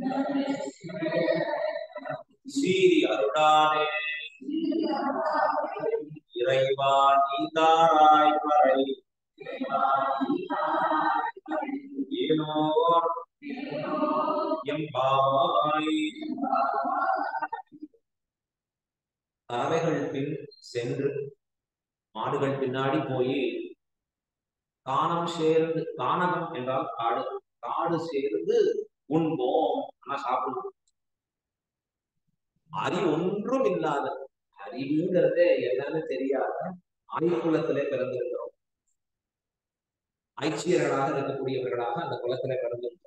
சீரி அருளானே இறைவா நீதாராய் வரை ஏனோர் எம்பாவாய் பறவைகள் பின் சென்று மாடுகள் பின்னாடி போய் காணம் சேர்ந்து கானகம் என்றால் காடு காடு சேர்ந்து உண்போம் ஆனா சாப்பிடுவோம் அறிவு ஒன்றும் இல்லாத அறிவுங்கிறதே என்னன்னு தெரியாத ஆய்குலத்திலே பிறந்திருக்கிறோம் ஐச்சியர்களாக இருக்கக்கூடியவர்களாக அந்த குலத்திலே பிறந்திருக்கிறோம்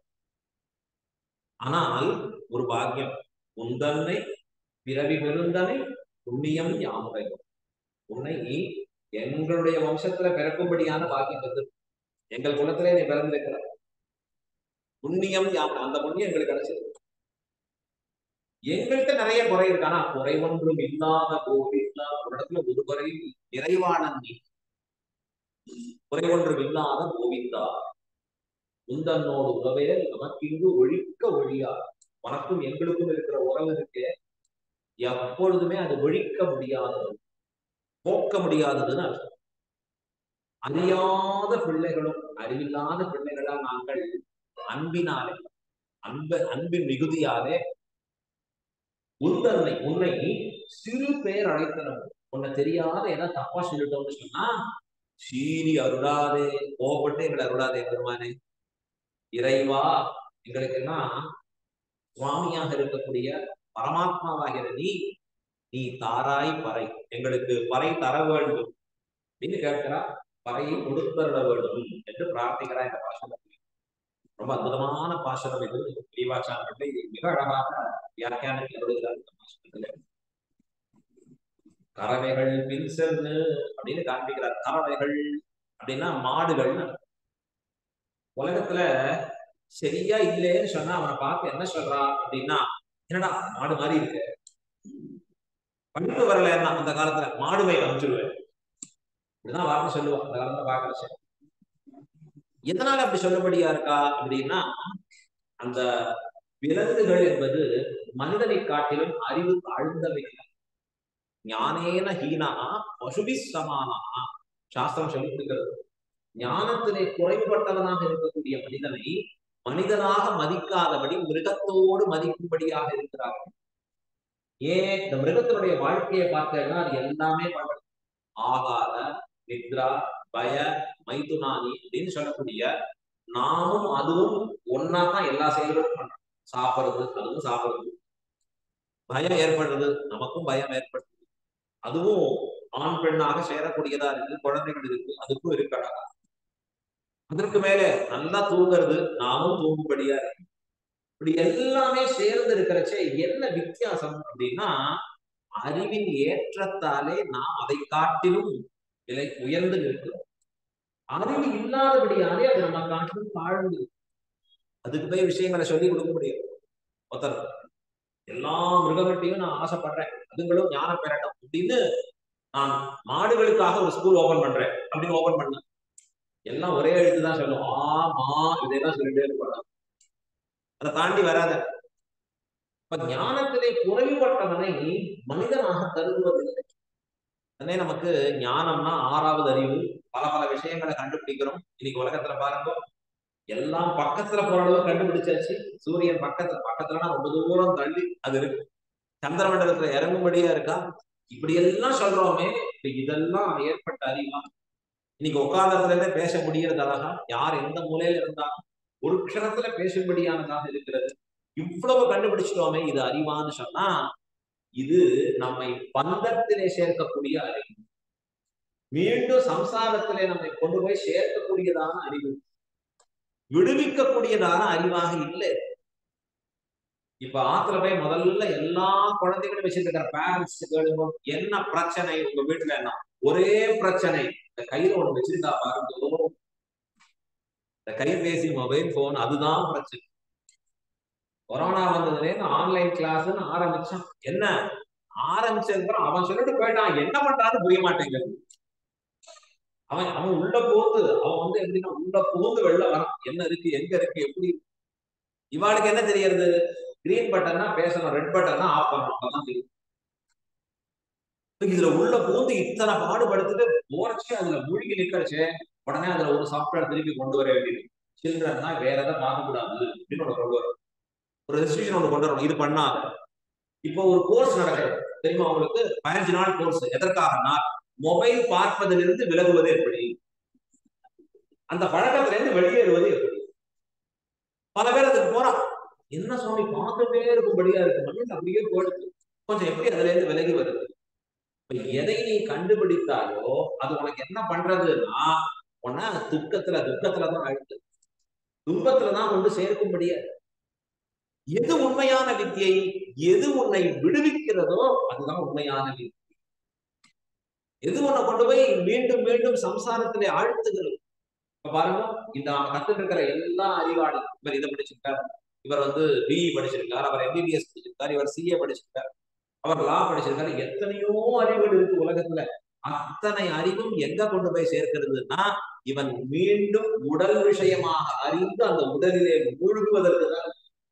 ஆனால் ஒரு பாக்கியம் உந்தன்னை பிறவி பெருந்தனை புண்ணியம் யாமுறை உன்னை எங்களுடைய வம்சத்துல பிறக்கும்படியான பாக்கியம் வந்து எங்கள் குலத்திலே நீ பிறந்திருக்கிற புண்ணியம் யாம் அந்த புண்ணியம் எங்களுக்கு கிடைச்சது எங்கள்கிட்ட நிறைய குறை இருக்கு ஆனா குறை ஒன்றும் இல்லாத கோவிந்தா ஒரு இடத்துல ஒரு குறையும் நிறைவான நீ குறை ஒன்றும் இல்லாத கோவிந்தா உந்தன்னோடு உறவே நமக்கு இங்கு ஒழிக்க ஒழியா உனக்கும் எங்களுக்கும் இருக்கிற உறவு இருக்கு எப்பொழுதுமே அது ஒழிக்க முடியாதது போக்க முடியாததுன்னு அர்த்தம் அறியாத பிள்ளைகளும் அறிவில்லாத பிள்ளைகளா நாங்கள் அன்பினாலே அன்ப அன்பின் மிகுதியாலே உந்தன்னை உன்னை சிறு பேர் அழைத்தனம் உன்னை தெரியாத ஏதாவது தப்பா சொல்லிட்டோம்னு சொன்னா சீரி அருளாதே கோபப்பட்டு எங்களை அருளாதே பெருமானே இறைவா எங்களுக்கு எல்லாம் சுவாமியாக இருக்கக்கூடிய பரமாத்மாவாகிற நீ நீ தாராய் பறை எங்களுக்கு பறை தர வேண்டும் அப்படின்னு கேட்கிறா பறையை கொடுத்தருட வேண்டும் என்று பிரார்த்திக்கிறா இந்த பாஷனம் ரொம்ப அற்புதமான பாசனம் இது ஸ்ரீவாச்சாரத்தை மிக அழகாக வியாக்கியானத்தில் எழுதுகிறார் இந்த பாசனத்துல கறவைகள் பின் சென்று அப்படின்னு காண்பிக்கிறார் கறவைகள் அப்படின்னா மாடுகள் உலகத்துல சரியா இல்லைன்னு சொன்னா அவனை பார்த்து என்ன சொல்றா அப்படின்னா என்னடா மாடு மாதிரி இருக்கு படிப்பு வரலன்னா அந்த காலத்துல மாடு மை அமைச்சிருவேன் இப்படிதான் வார்த்தை சொல்லுவான் அந்த காலத்துல பாக்குற எதனால அப்படி சொல்லபடியா இருக்கா அப்படின்னா அந்த விலங்குகள் என்பது மனிதனை காட்டிலும் அறிவு தாழ்ந்தவை ஞானேன ஹீனா பசுபி சமானா சாஸ்திரம் சொல்லி கொடுக்கிறது ஞானத்திலே குறைபட்டவனாக இருக்கக்கூடிய மனிதனை மனிதனாக மதிக்காதபடி மிருகத்தோடு மதிக்கும்படியாக இருக்கிறார்கள் ஏன் இந்த மிருகத்தினுடைய வாழ்க்கையை பார்த்தேன்னா அது எல்லாமே பண்றது ஆகார நித்ரா பய மைதுனானி அப்படின்னு சொல்லக்கூடிய நாமும் அதுவும் ஒன்னா தான் எல்லா செயல்களும் பண்றோம் சாப்பிடுறது அதுவும் சாப்பிடுறது பயம் ஏற்படுறது நமக்கும் பயம் ஏற்படுறது அதுவும் ஆண் பெண்ணாக சேரக்கூடியதா இருக்கு குழந்தைகள் இருக்கு அதுக்கும் இருக்கடா அதற்கு மேல நல்லா தூங்குறது நாமும் தூங்கும்படியா இருக்கு இப்படி எல்லாமே சேர்ந்து இருக்கிறச்சே என்ன வித்தியாசம் அப்படின்னா அறிவின் ஏற்றத்தாலே நாம் அதை காட்டிலும் விலை உயர்ந்து நிற்கிறோம் அறிவு இல்லாதபடியாலே அது நம்ம காட்டிலும் தாழ்ந்து அதுக்கு போய் விஷயங்களை சொல்லி கொடுக்க முடியும் ஒருத்தர் எல்லா மிருகங்கள்ட்டையும் நான் ஆசைப்படுறேன் அதுங்களும் ஞானம் பெறட்டும் அப்படின்னு நான் மாடுகளுக்காக ஒரு ஸ்கூல் ஓபன் பண்றேன் அப்படின்னு ஓபன் பண்ணேன் எல்லாம் ஒரே எழுத்து தான் சொல்லும் ஆ மா இதேதான் சொல்லிட்டே இருப்பாங்க அதை தாண்டி வராத இப்ப ஞானத்திலே குறைவுபட்டவனை மனிதனாக கருதுவதில்லை அதே நமக்கு ஞானம்னா ஆறாவது அறிவு பல பல விஷயங்களை கண்டுபிடிக்கிறோம் இன்னைக்கு உலகத்துல பாருங்க எல்லாம் பக்கத்துல போறளவு கண்டுபிடிச்சாச்சு சூரியன் பக்கத்துல பக்கத்துலனா ரொம்ப தூரம் தள்ளி அது இருக்கு சந்திர மண்டலத்துல இறங்கும்படியா இருக்கா இப்படி எல்லாம் சொல்றோமே இப்ப இதெல்லாம் ஏற்பட்ட அறிவா இன்னைக்கு உட்கார்ந்ததுல இருந்தே பேச முடியறது அழகா யார் எந்த மூலையில இருந்தாலும் ஒரு க்ஷணத்துல பேசும்படியானதாக இருக்கிறது இவ்வளவு கண்டுபிடிச்சிட்டோமே இது அறிவான்னு சொன்னா இது நம்மை பந்தத்திலே சேர்க்கக்கூடிய அறிவு மீண்டும் சம்சாரத்திலே நம்மை கொண்டு போய் சேர்க்கக்கூடியதான அறிவு விடுவிக்கக்கூடியதான அறிவாக இல்லை இப்ப ஆத்துல போய் முதல்ல எல்லா குழந்தைகளும் வச்சிட்டு இருக்கிற பேரண்ட்ஸ் கேளுங்க என்ன பிரச்சனை உங்க வீட்டுல என்ன ஒரே பிரச்சனை இந்த கையில ஒண்ணு வச்சிருக்கா பாருங்க இந்த கைபேசி மொபைல் போன் அதுதான் பிரச்சனை கொரோனா வந்ததுலேருந்து ஆன்லைன் கிளாஸ்ன்னு ஆரம்பிச்சான் என்ன ஆரம்பிச்சதுக்கு அவன் சொல்லிட்டு போயிட்டான் என்ன பண்றான்னு புரிய மாட்டேங்குது அவன் அவன் உள்ள போகுது அவன் வந்து எப்படின்னா உள்ள புகுந்து வெளில வரான் என்ன இருக்கு எங்க இருக்கு எப்படி இவாளுக்கு என்ன தெரியறது கிரீன் பட்டன்னா பேசணும் ரெட் பட்டன்னா ஆஃப் பண்ணணும் அப்பதான் தெரியும் இதுல உள்ள பூந்து இத்தனை பாடுபடுத்திட்டு போறச்சு அதுல மூழ்கி நிக்கிறச்சு உடனே அதுல ஒரு சாஃப்ட்வேர் திருப்பி கொண்டு வர வேண்டியது சில்ட்ரன்னா வேற எதை பார்க்க கூடாது அப்படின்னு ஒண்ணு கொண்டு வரும் ஒரு ரெஸ்ட்ரிக்ஷன் ஒன்று கொண்டு வரணும் இது பண்ணாத இப்போ ஒரு கோர்ஸ் நடக்குது தெரியுமா உங்களுக்கு பதினஞ்சு நாள் கோர்ஸ் எதற்காகனா மொபைல் பார்ப்பதிலிருந்து விலகுவது எப்படி அந்த பழக்கத்துல இருந்து வெளியேறுவது எப்படி பல பேர் அதுக்கு போறான் என்ன சுவாமி பார்க்கவே இருக்கும்படியா இருக்கு மண்ணில் அப்படியே போடுது கொஞ்சம் எப்படி அதுல இருந்து விலகி வருது இப்ப எதை நீ கண்டுபிடித்தாலோ அது உனக்கு என்ன பண்றதுன்னா உன்ன துக்கத்துல துக்கத்துலதான் அழுத்து துன்பத்துலதான் கொண்டு சேர்க்கும்படியா எது உண்மையான வித்தியை எது உன்னை விடுவிக்கிறதோ அதுதான் உண்மையான வித்தியை எது உன்னை கொண்டு போய் மீண்டும் மீண்டும் சம்சாரத்திலே ஆழ்த்துகிறது இப்ப பாருங்க இந்த நாம கத்துட்டு இருக்கிற எல்லா அறிவாளி இவர் இதை படிச்சிருக்கார் இவர் வந்து பிஇ படிச்சிருக்கார் அவர் எம்பிபிஎஸ் படிச்சிருக்கார் இவர் சிஏ படிச்சிருக்கார் அவர் லா படிச்சிருக்காரு எத்தனையோ அறிவுகள் இருக்கு உலகத்துல அத்தனை அறிவும் எங்க கொண்டு போய் சேர்க்கிறதுனா இவன் மீண்டும் உடல் விஷயமாக அறிந்து அந்த உடலிலே மூழ்குவதற்கு தான்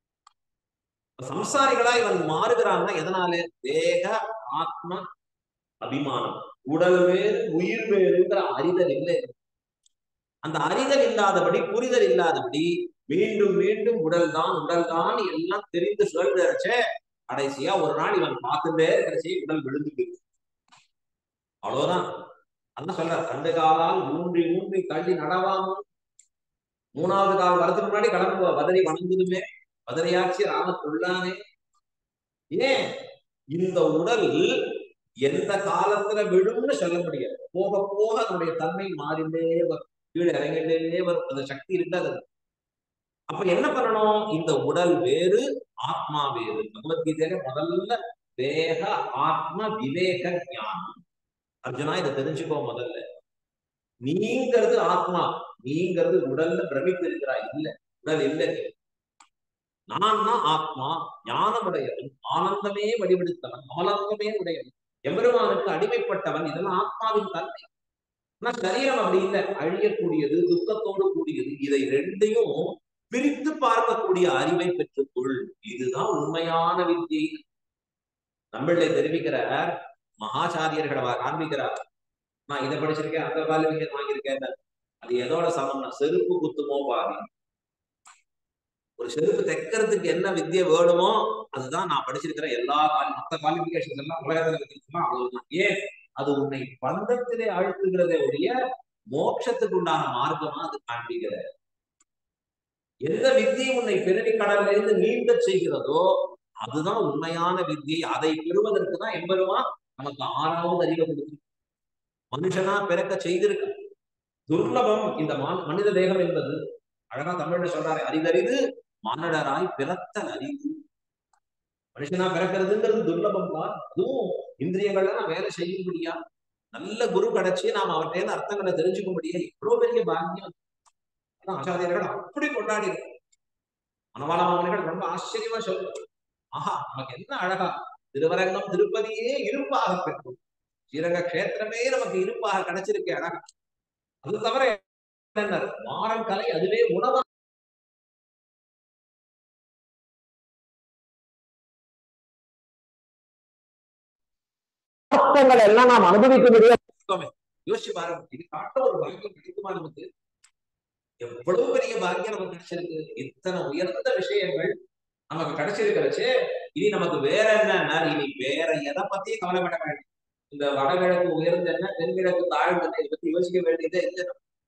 சம்சாரிகளா இவன் மாறுகிறான்னா எதனால தேக ஆத்ம அபிமானம் உடல் வேறு உயிர் வேறுங்கிற அறிதல் இல்லை அந்த அறிதல் இல்லாதபடி புரிதல் இல்லாதபடி மீண்டும் மீண்டும் உடல் தான் உடல் தான் எல்லாம் தெரிந்து சுழல்றச்சே கடைசியா ஒரு நாள் இவன் பார்த்துட்டே கடைசி உடல் விழுந்து போயிருக்கு அவ்வளவுதான் அதான் சொல்ற ரெண்டு காலால் ஊன்றி ஊன்றி தள்ளி நடவாமல் மூணாவது கால் வரதுக்கு முன்னாடி கிளம்புவ பதறி வணங்குதுமே பதறியாச்சு ராம கொள்ளானே ஏன் இந்த உடல் எந்த காலத்துல விழும்னு சொல்ல முடியாது போக போக அதனுடைய தன்மை மாறிண்டே வரும் கீழே இறங்கிட்டே வரும் அந்த சக்தி இருக்காது அப்ப என்ன பண்ணணும் இந்த உடல் வேறு ஆத்மா வேறு பகவத்கீதையில முதல்ல தேக ஆத்ம விவேக ஞானம் அர்ஜுனா இதை தெரிஞ்சுக்கோ முதல்ல நீங்கிறது ஆத்மா நீங்கிறது உடல்ல பிரமித்து இருக்கிறாய் இல்ல உடல் இல்லை நான் தான் ஆத்மா ஞானமுடையவன் ஆனந்தமே வடிவெடுத்தவன் ஆனந்தமே உடையவன் எம்பெருமானுக்கு அடிமைப்பட்டவன் இதெல்லாம் ஆத்மாவின் தன்மை ஆனா சரீரம் அப்படி இல்லை அழியக்கூடியது துக்கத்தோடு கூடியது இதை ரெண்டையும் பிரித்து பார்க்கக்கூடிய அறிவை பெற்றுக்கொள் இதுதான் உண்மையான வித்தியை நம்மளை தெரிவிக்கிறார் மகாச்சாரியர்களை வா- காண்பிக்கிறார் நான் இதை படிச்சிருக்கேன் அந்த குவாலிஃபிகேஷன் வாங்கியிருக்கேன் அது எதோட சமம்னா செருப்பு குத்துமோ பாதி ஒரு செருப்பு தைக்கிறதுக்கு என்ன வித்தியை வேணுமோ அதுதான் நான் படிச்சிருக்கிற எல்லா quali- மத்த குவாலிபிகேஷன் எல்லாம் உலகத்துல இருக்கிறதுலாம் அவ்வளவுதான் ஏன் அது உன்னை பந்தத்திலே அழுத்துகிறதே ஒழிய மோட்சத்துக்கு உண்டான மார்க்கமா அது காண்பிக்கிறது எந்த வித்தியை உன்னை பிறவி கடல்ல இருந்து நீண்ட செய்கிறதோ அதுதான் உண்மையான வித்தியை அதை பெறுவதற்கு தான் எம்பெருமான் நமக்கு ஆறாவது அறிவை கொடுத்து மனுஷனா பிறக்க செய்திருக்க துர்லபம் இந்த மா- மனித தேகம் என்பது அழகா தமிழ்ல சொல்றாரு அரிதறிது மானடராய் பிறத்தல் அரிது மனுஷனா பிறக்கிறதுங்கிறது துர்லபம் தான் அதுவும் இந்திரியங்கள்லாம் வேலை செய்யும்படியா நல்ல குரு கிடைச்சி நாம் அவர்கிட்ட அர்த்தங்களை தெரிஞ்சுக்க முடியாது எவ்வளவு பெரிய பாக்கியம் அதான் ஆச்சாரியர்கள் அப்படி கொண்டாடி மனவாள மாமனிகள் ரொம்ப ஆச்சரியமா சொல்லுவாங்க ஆஹா நமக்கு என்ன அழகா திருவரங்கம் திருப்பதியே இருப்பாக பெற்றோம் ஸ்ரீரங்க கஷேத்திரமே நமக்கு இருப்பாக கிடைச்சிருக்கே அழகா அது தவிர என்ன மாறன் கலை அதுவே உணவா கஷ்டங்கள் எல்லாம் நாம் அனுபவிக்க முடியாது யோசிச்சு பாருங்க இது காட்ட ஒரு பாக்கியம் கிடைக்குமா நமக்கு எவ்வளவு பெரிய பாக்கியம் நமக்கு கிடைச்சிருக்கு இத்தனை உயர்ந்த விஷயங்கள் நமக்கு கிடைச்சிருக்கிறச்சு இனி நமக்கு வேற என்ன இனி வேற எதை பத்தியும் கவலைப்பட வேண்டாம் இந்த வடகிழக்கு உயர்ந்த என்ன தென்கிழக்கு தாழ்ந்த என்ன இதை பத்தி யோசிக்க வேண்டியதே இல்லை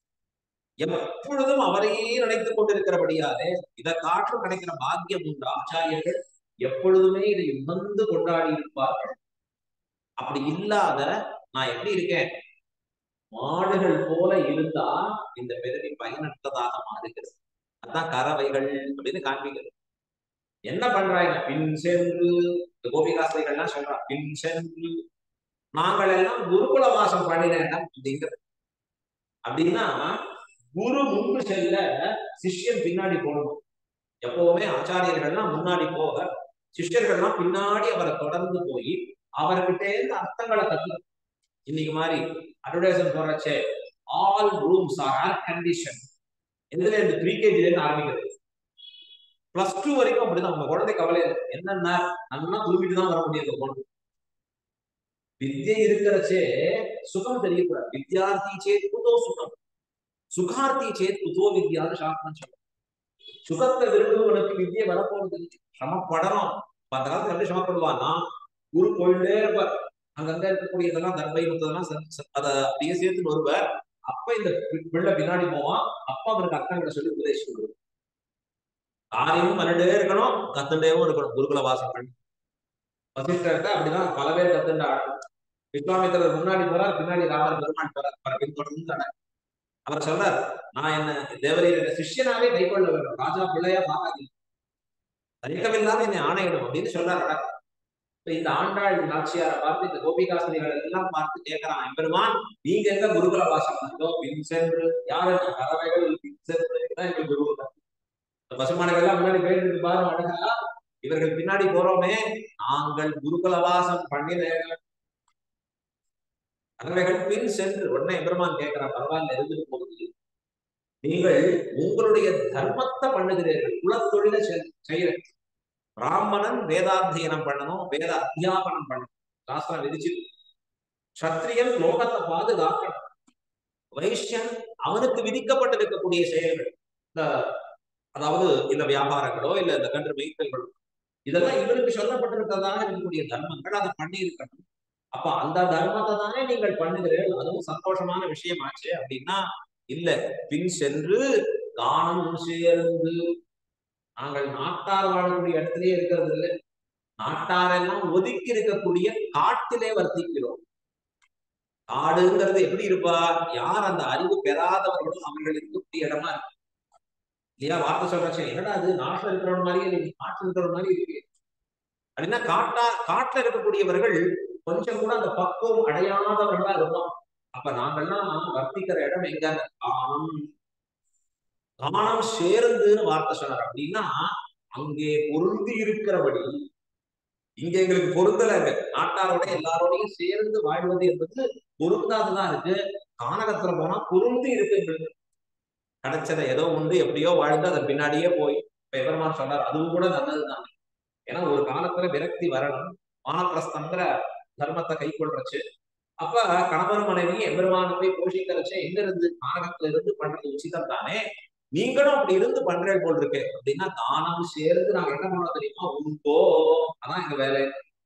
எப்பொழுதும் அவரையே நினைத்துக் கொண்டிருக்கிறபடியாலே இதை காற்றும் கிடைக்கிற பாக்கியம் உண்டு ஆச்சாரியர்கள் எப்பொழுதுமே இதை உணர்ந்து கொண்டாடி இருப்பார்கள் அப்படி இல்லாத நான் எப்படி இருக்கேன் மாடுகள் போல இருந்தா இந்த பிறவி பயனற்றதாக மாறுகிறது அதான் கறவைகள் அப்படின்னு காண்பிக்கிறது என்ன பண்றாங்க பின் சென்று இந்த கோபிகாஸ்திரிகள்லாம் சொல்றா பின் சென்று நாங்கள் எல்லாம் குருகுல வாசம் பண்ணின இடம் அப்படிங்கிறது அப்படின்னா குரு முன்பு செல்ல சிஷ்யன் பின்னாடி போகணும் எப்பவுமே ஆச்சாரியர்கள்லாம் முன்னாடி போக சிஷ்யர்கள்லாம் பின்னாடி அவரை தொடர்ந்து போய் அவர்கிட்ட இருந்து அர்த்தங்களை கத்து இன்னைக்கு மாதிரி அட்வர்டைஸ்மெண்ட் போறச்சே all rooms are air condition எதுல இருந்து ப்ரீ கேஜில இருந்து ஆரம்பிக்கிறது பிளஸ் டூ வரைக்கும் அப்படிதான் உங்க குழந்தை கவலை இல்லை என்னன்னா நல்லா தூங்கிட்டு தான் வர முடியாது குழந்தை வித்யை இருக்கிறச்சே சுகம் தெரியக்கூடாது வித்யார்த்தி சேத் குதோ சுகம் சுகார்த்தி சேத் குதோ வித்யான்னு சாஸ்திரம் சொல்லும் சுகத்தை விரும்புவனுக்கு வித்யை வரப்போறது இல்லை. சிரமப்படணும் இப்ப அந்த காலத்துல எப்படி சிரமப்படுவான்னா குரு போயிட்டே இருப்பார் அங்கங்க இருக்கக்கூடியதெல்லாம் தர்பை மத்ததெல்லாம் ச- ச- அத அப்படியே சேர்த்துட்டு வருவார் அப்ப இந்த பி- பிள்ளை பின்னாடி போவான் அப்ப அவருக்கு அர்த்தங்களை சொல்லி உபதேசிச்சு விடுவார் காரியமும் பண்ணிட்டே இருக்கணும் கத்துண்டேவும் இருக்கணும் குருகுல வாசம் பண்ணி வசிஷ்டர்கிட்ட அப்படிதான் பல பேர் கத்துண்டா விஸ்வாமித்திரர் முன்னாடி போறார் பின்னாடி ராமர் பெருமாள் போறார் அவரை பின்தொடர்ந்து நட. அவர் சொல்றார் நான் என்ன தேவரீர சிஷ்யனாவே கை கொள்ள வேண்டும் ராஜா பிள்ளையா பார்க்காதீங்க தயக்கமில்லாம என்னை ஆணையிடும் அப்படின்னு சொல்றார் அழகா. இப்ப இந்த ஆண்டாள் நாச்சியாரை பார்த்து இந்த கோபிகாசிரிகள் எல்லாம் பார்த்து கேட்கிறான் எம்பெருமான் நீங்க எங்க குருகுல வாசம் பண்ணோ பின் சென்று யாரு நான் பறவைகள் பின் சென்று தான் எங்க குரு இந்த பசுமாடுகள் எல்லாம் முன்னாடி போயிட்டு பாரு அழகா இவர்கள் பின்னாடி போறோமே நாங்கள் குருகுல வாசம் பண்ணின பறவைகள் பின் சென்று உடனே எம்பெருமான் கேட்கிறான் பரவாயில்ல இருந்துட்டு போகுது நீங்கள் உங்களுடைய தர்மத்தை பண்ணுகிறீர்கள் குலத்தொழில செய்யற பிராமணன் வேதாத்தியனம் பண்ணணும் வேத அத்தியாபனம் பண்ணணும் சாஸ்திரம் விதிச்சு சத்திரியன் லோகத்தை பாதுகாக்கணும் வைஷ்யன் அவனுக்கு விதிக்கப்பட்டிருக்கக்கூடிய செயல்கள் இந்த அதாவது இந்த வியாபாரங்களோ இல்ல இந்த கன்று மேய்த்தல்களோ இதெல்லாம் இவருக்கு சொல்லப்பட்டிருக்கிறதாக இருக்கக்கூடிய தர்மங்கள் அதை பண்ணி இருக்கணும் அப்ப அந்த தர்மத்தை தானே நீங்கள் பண்ணுகிறீர்கள் அதுவும் சந்தோஷமான விஷயமாச்சு அப்படின்னா இல்ல பின் சென்று தானம் சேர்ந்து நாங்கள் நாட்டார் வாழக்கூடிய இடத்திலேயே இருக்கிறது இல்லை நாட்டாரெல்லாம் ஒதுக்கி இருக்கக்கூடிய காட்டிலே வர்த்திக்கிறோம் காடுங்கிறது எப்படி இருப்பா யார் அந்த அறிவு பெறாதவர்களும் அவர்கள் இருக்கக்கூடிய இடமா இருக்கு இல்லையா வார்த்தை சொல்றச்சே என்னடா அது நாட்டுல இருக்கிறவங்க மாதிரியே நீங்க காட்டுல இருக்கிறவங்க மாதிரி இருக்கு அப்படின்னா காட்டா காட்டுல இருக்கக்கூடியவர்கள் கொஞ்சம் கூட அந்த பக்குவம் அடையாதவர்களா இருப்பாங்க அப்ப நாங்கெல்லாம் வர்த்திக்கிற இடம் எங்க காணம் காணம் சேர்ந்துன்னு வார்த்தை சொன்னார் அப்படின்னா அங்கே பொருந்தி இருக்கிறபடி இங்க எங்களுக்கு பொருந்தலைங்க நாட்டாரோட எல்லாரோடையும் சேர்ந்து வாழ்வது என்பது பொருந்தாதுதான் இருக்கு கானகத்துல போனா பொருந்தி இருக்கு எங்களுக்கு கிடைச்சதை ஏதோ உண்டு எப்படியோ வாழ்ந்து அதன் பின்னாடியே போய் இப்ப எவருமான் சொன்னார் அதுவும் கூட நல்லதுதான் ஏன்னா ஒரு காலத்துல விரக்தி வரணும் வானப்பிரஸ்தங்கிற தர்மத்தை கை கொள்றச்சு அப்ப கணவன் மனைவி எம்பெருமான போய் போஷிக்கிறச்சே எங்க இருந்து கானகத்துல இருந்து பண்றது உச்சிதம் தானே நீங்களும் அப்படி இருந்து பண்றேன் போல் இருக்கு அப்படின்னா தானம் சேர்ந்து நாங்க என்ன பண்ணோம் தெரியுமா உண்டோ அதான் எங்க வேலை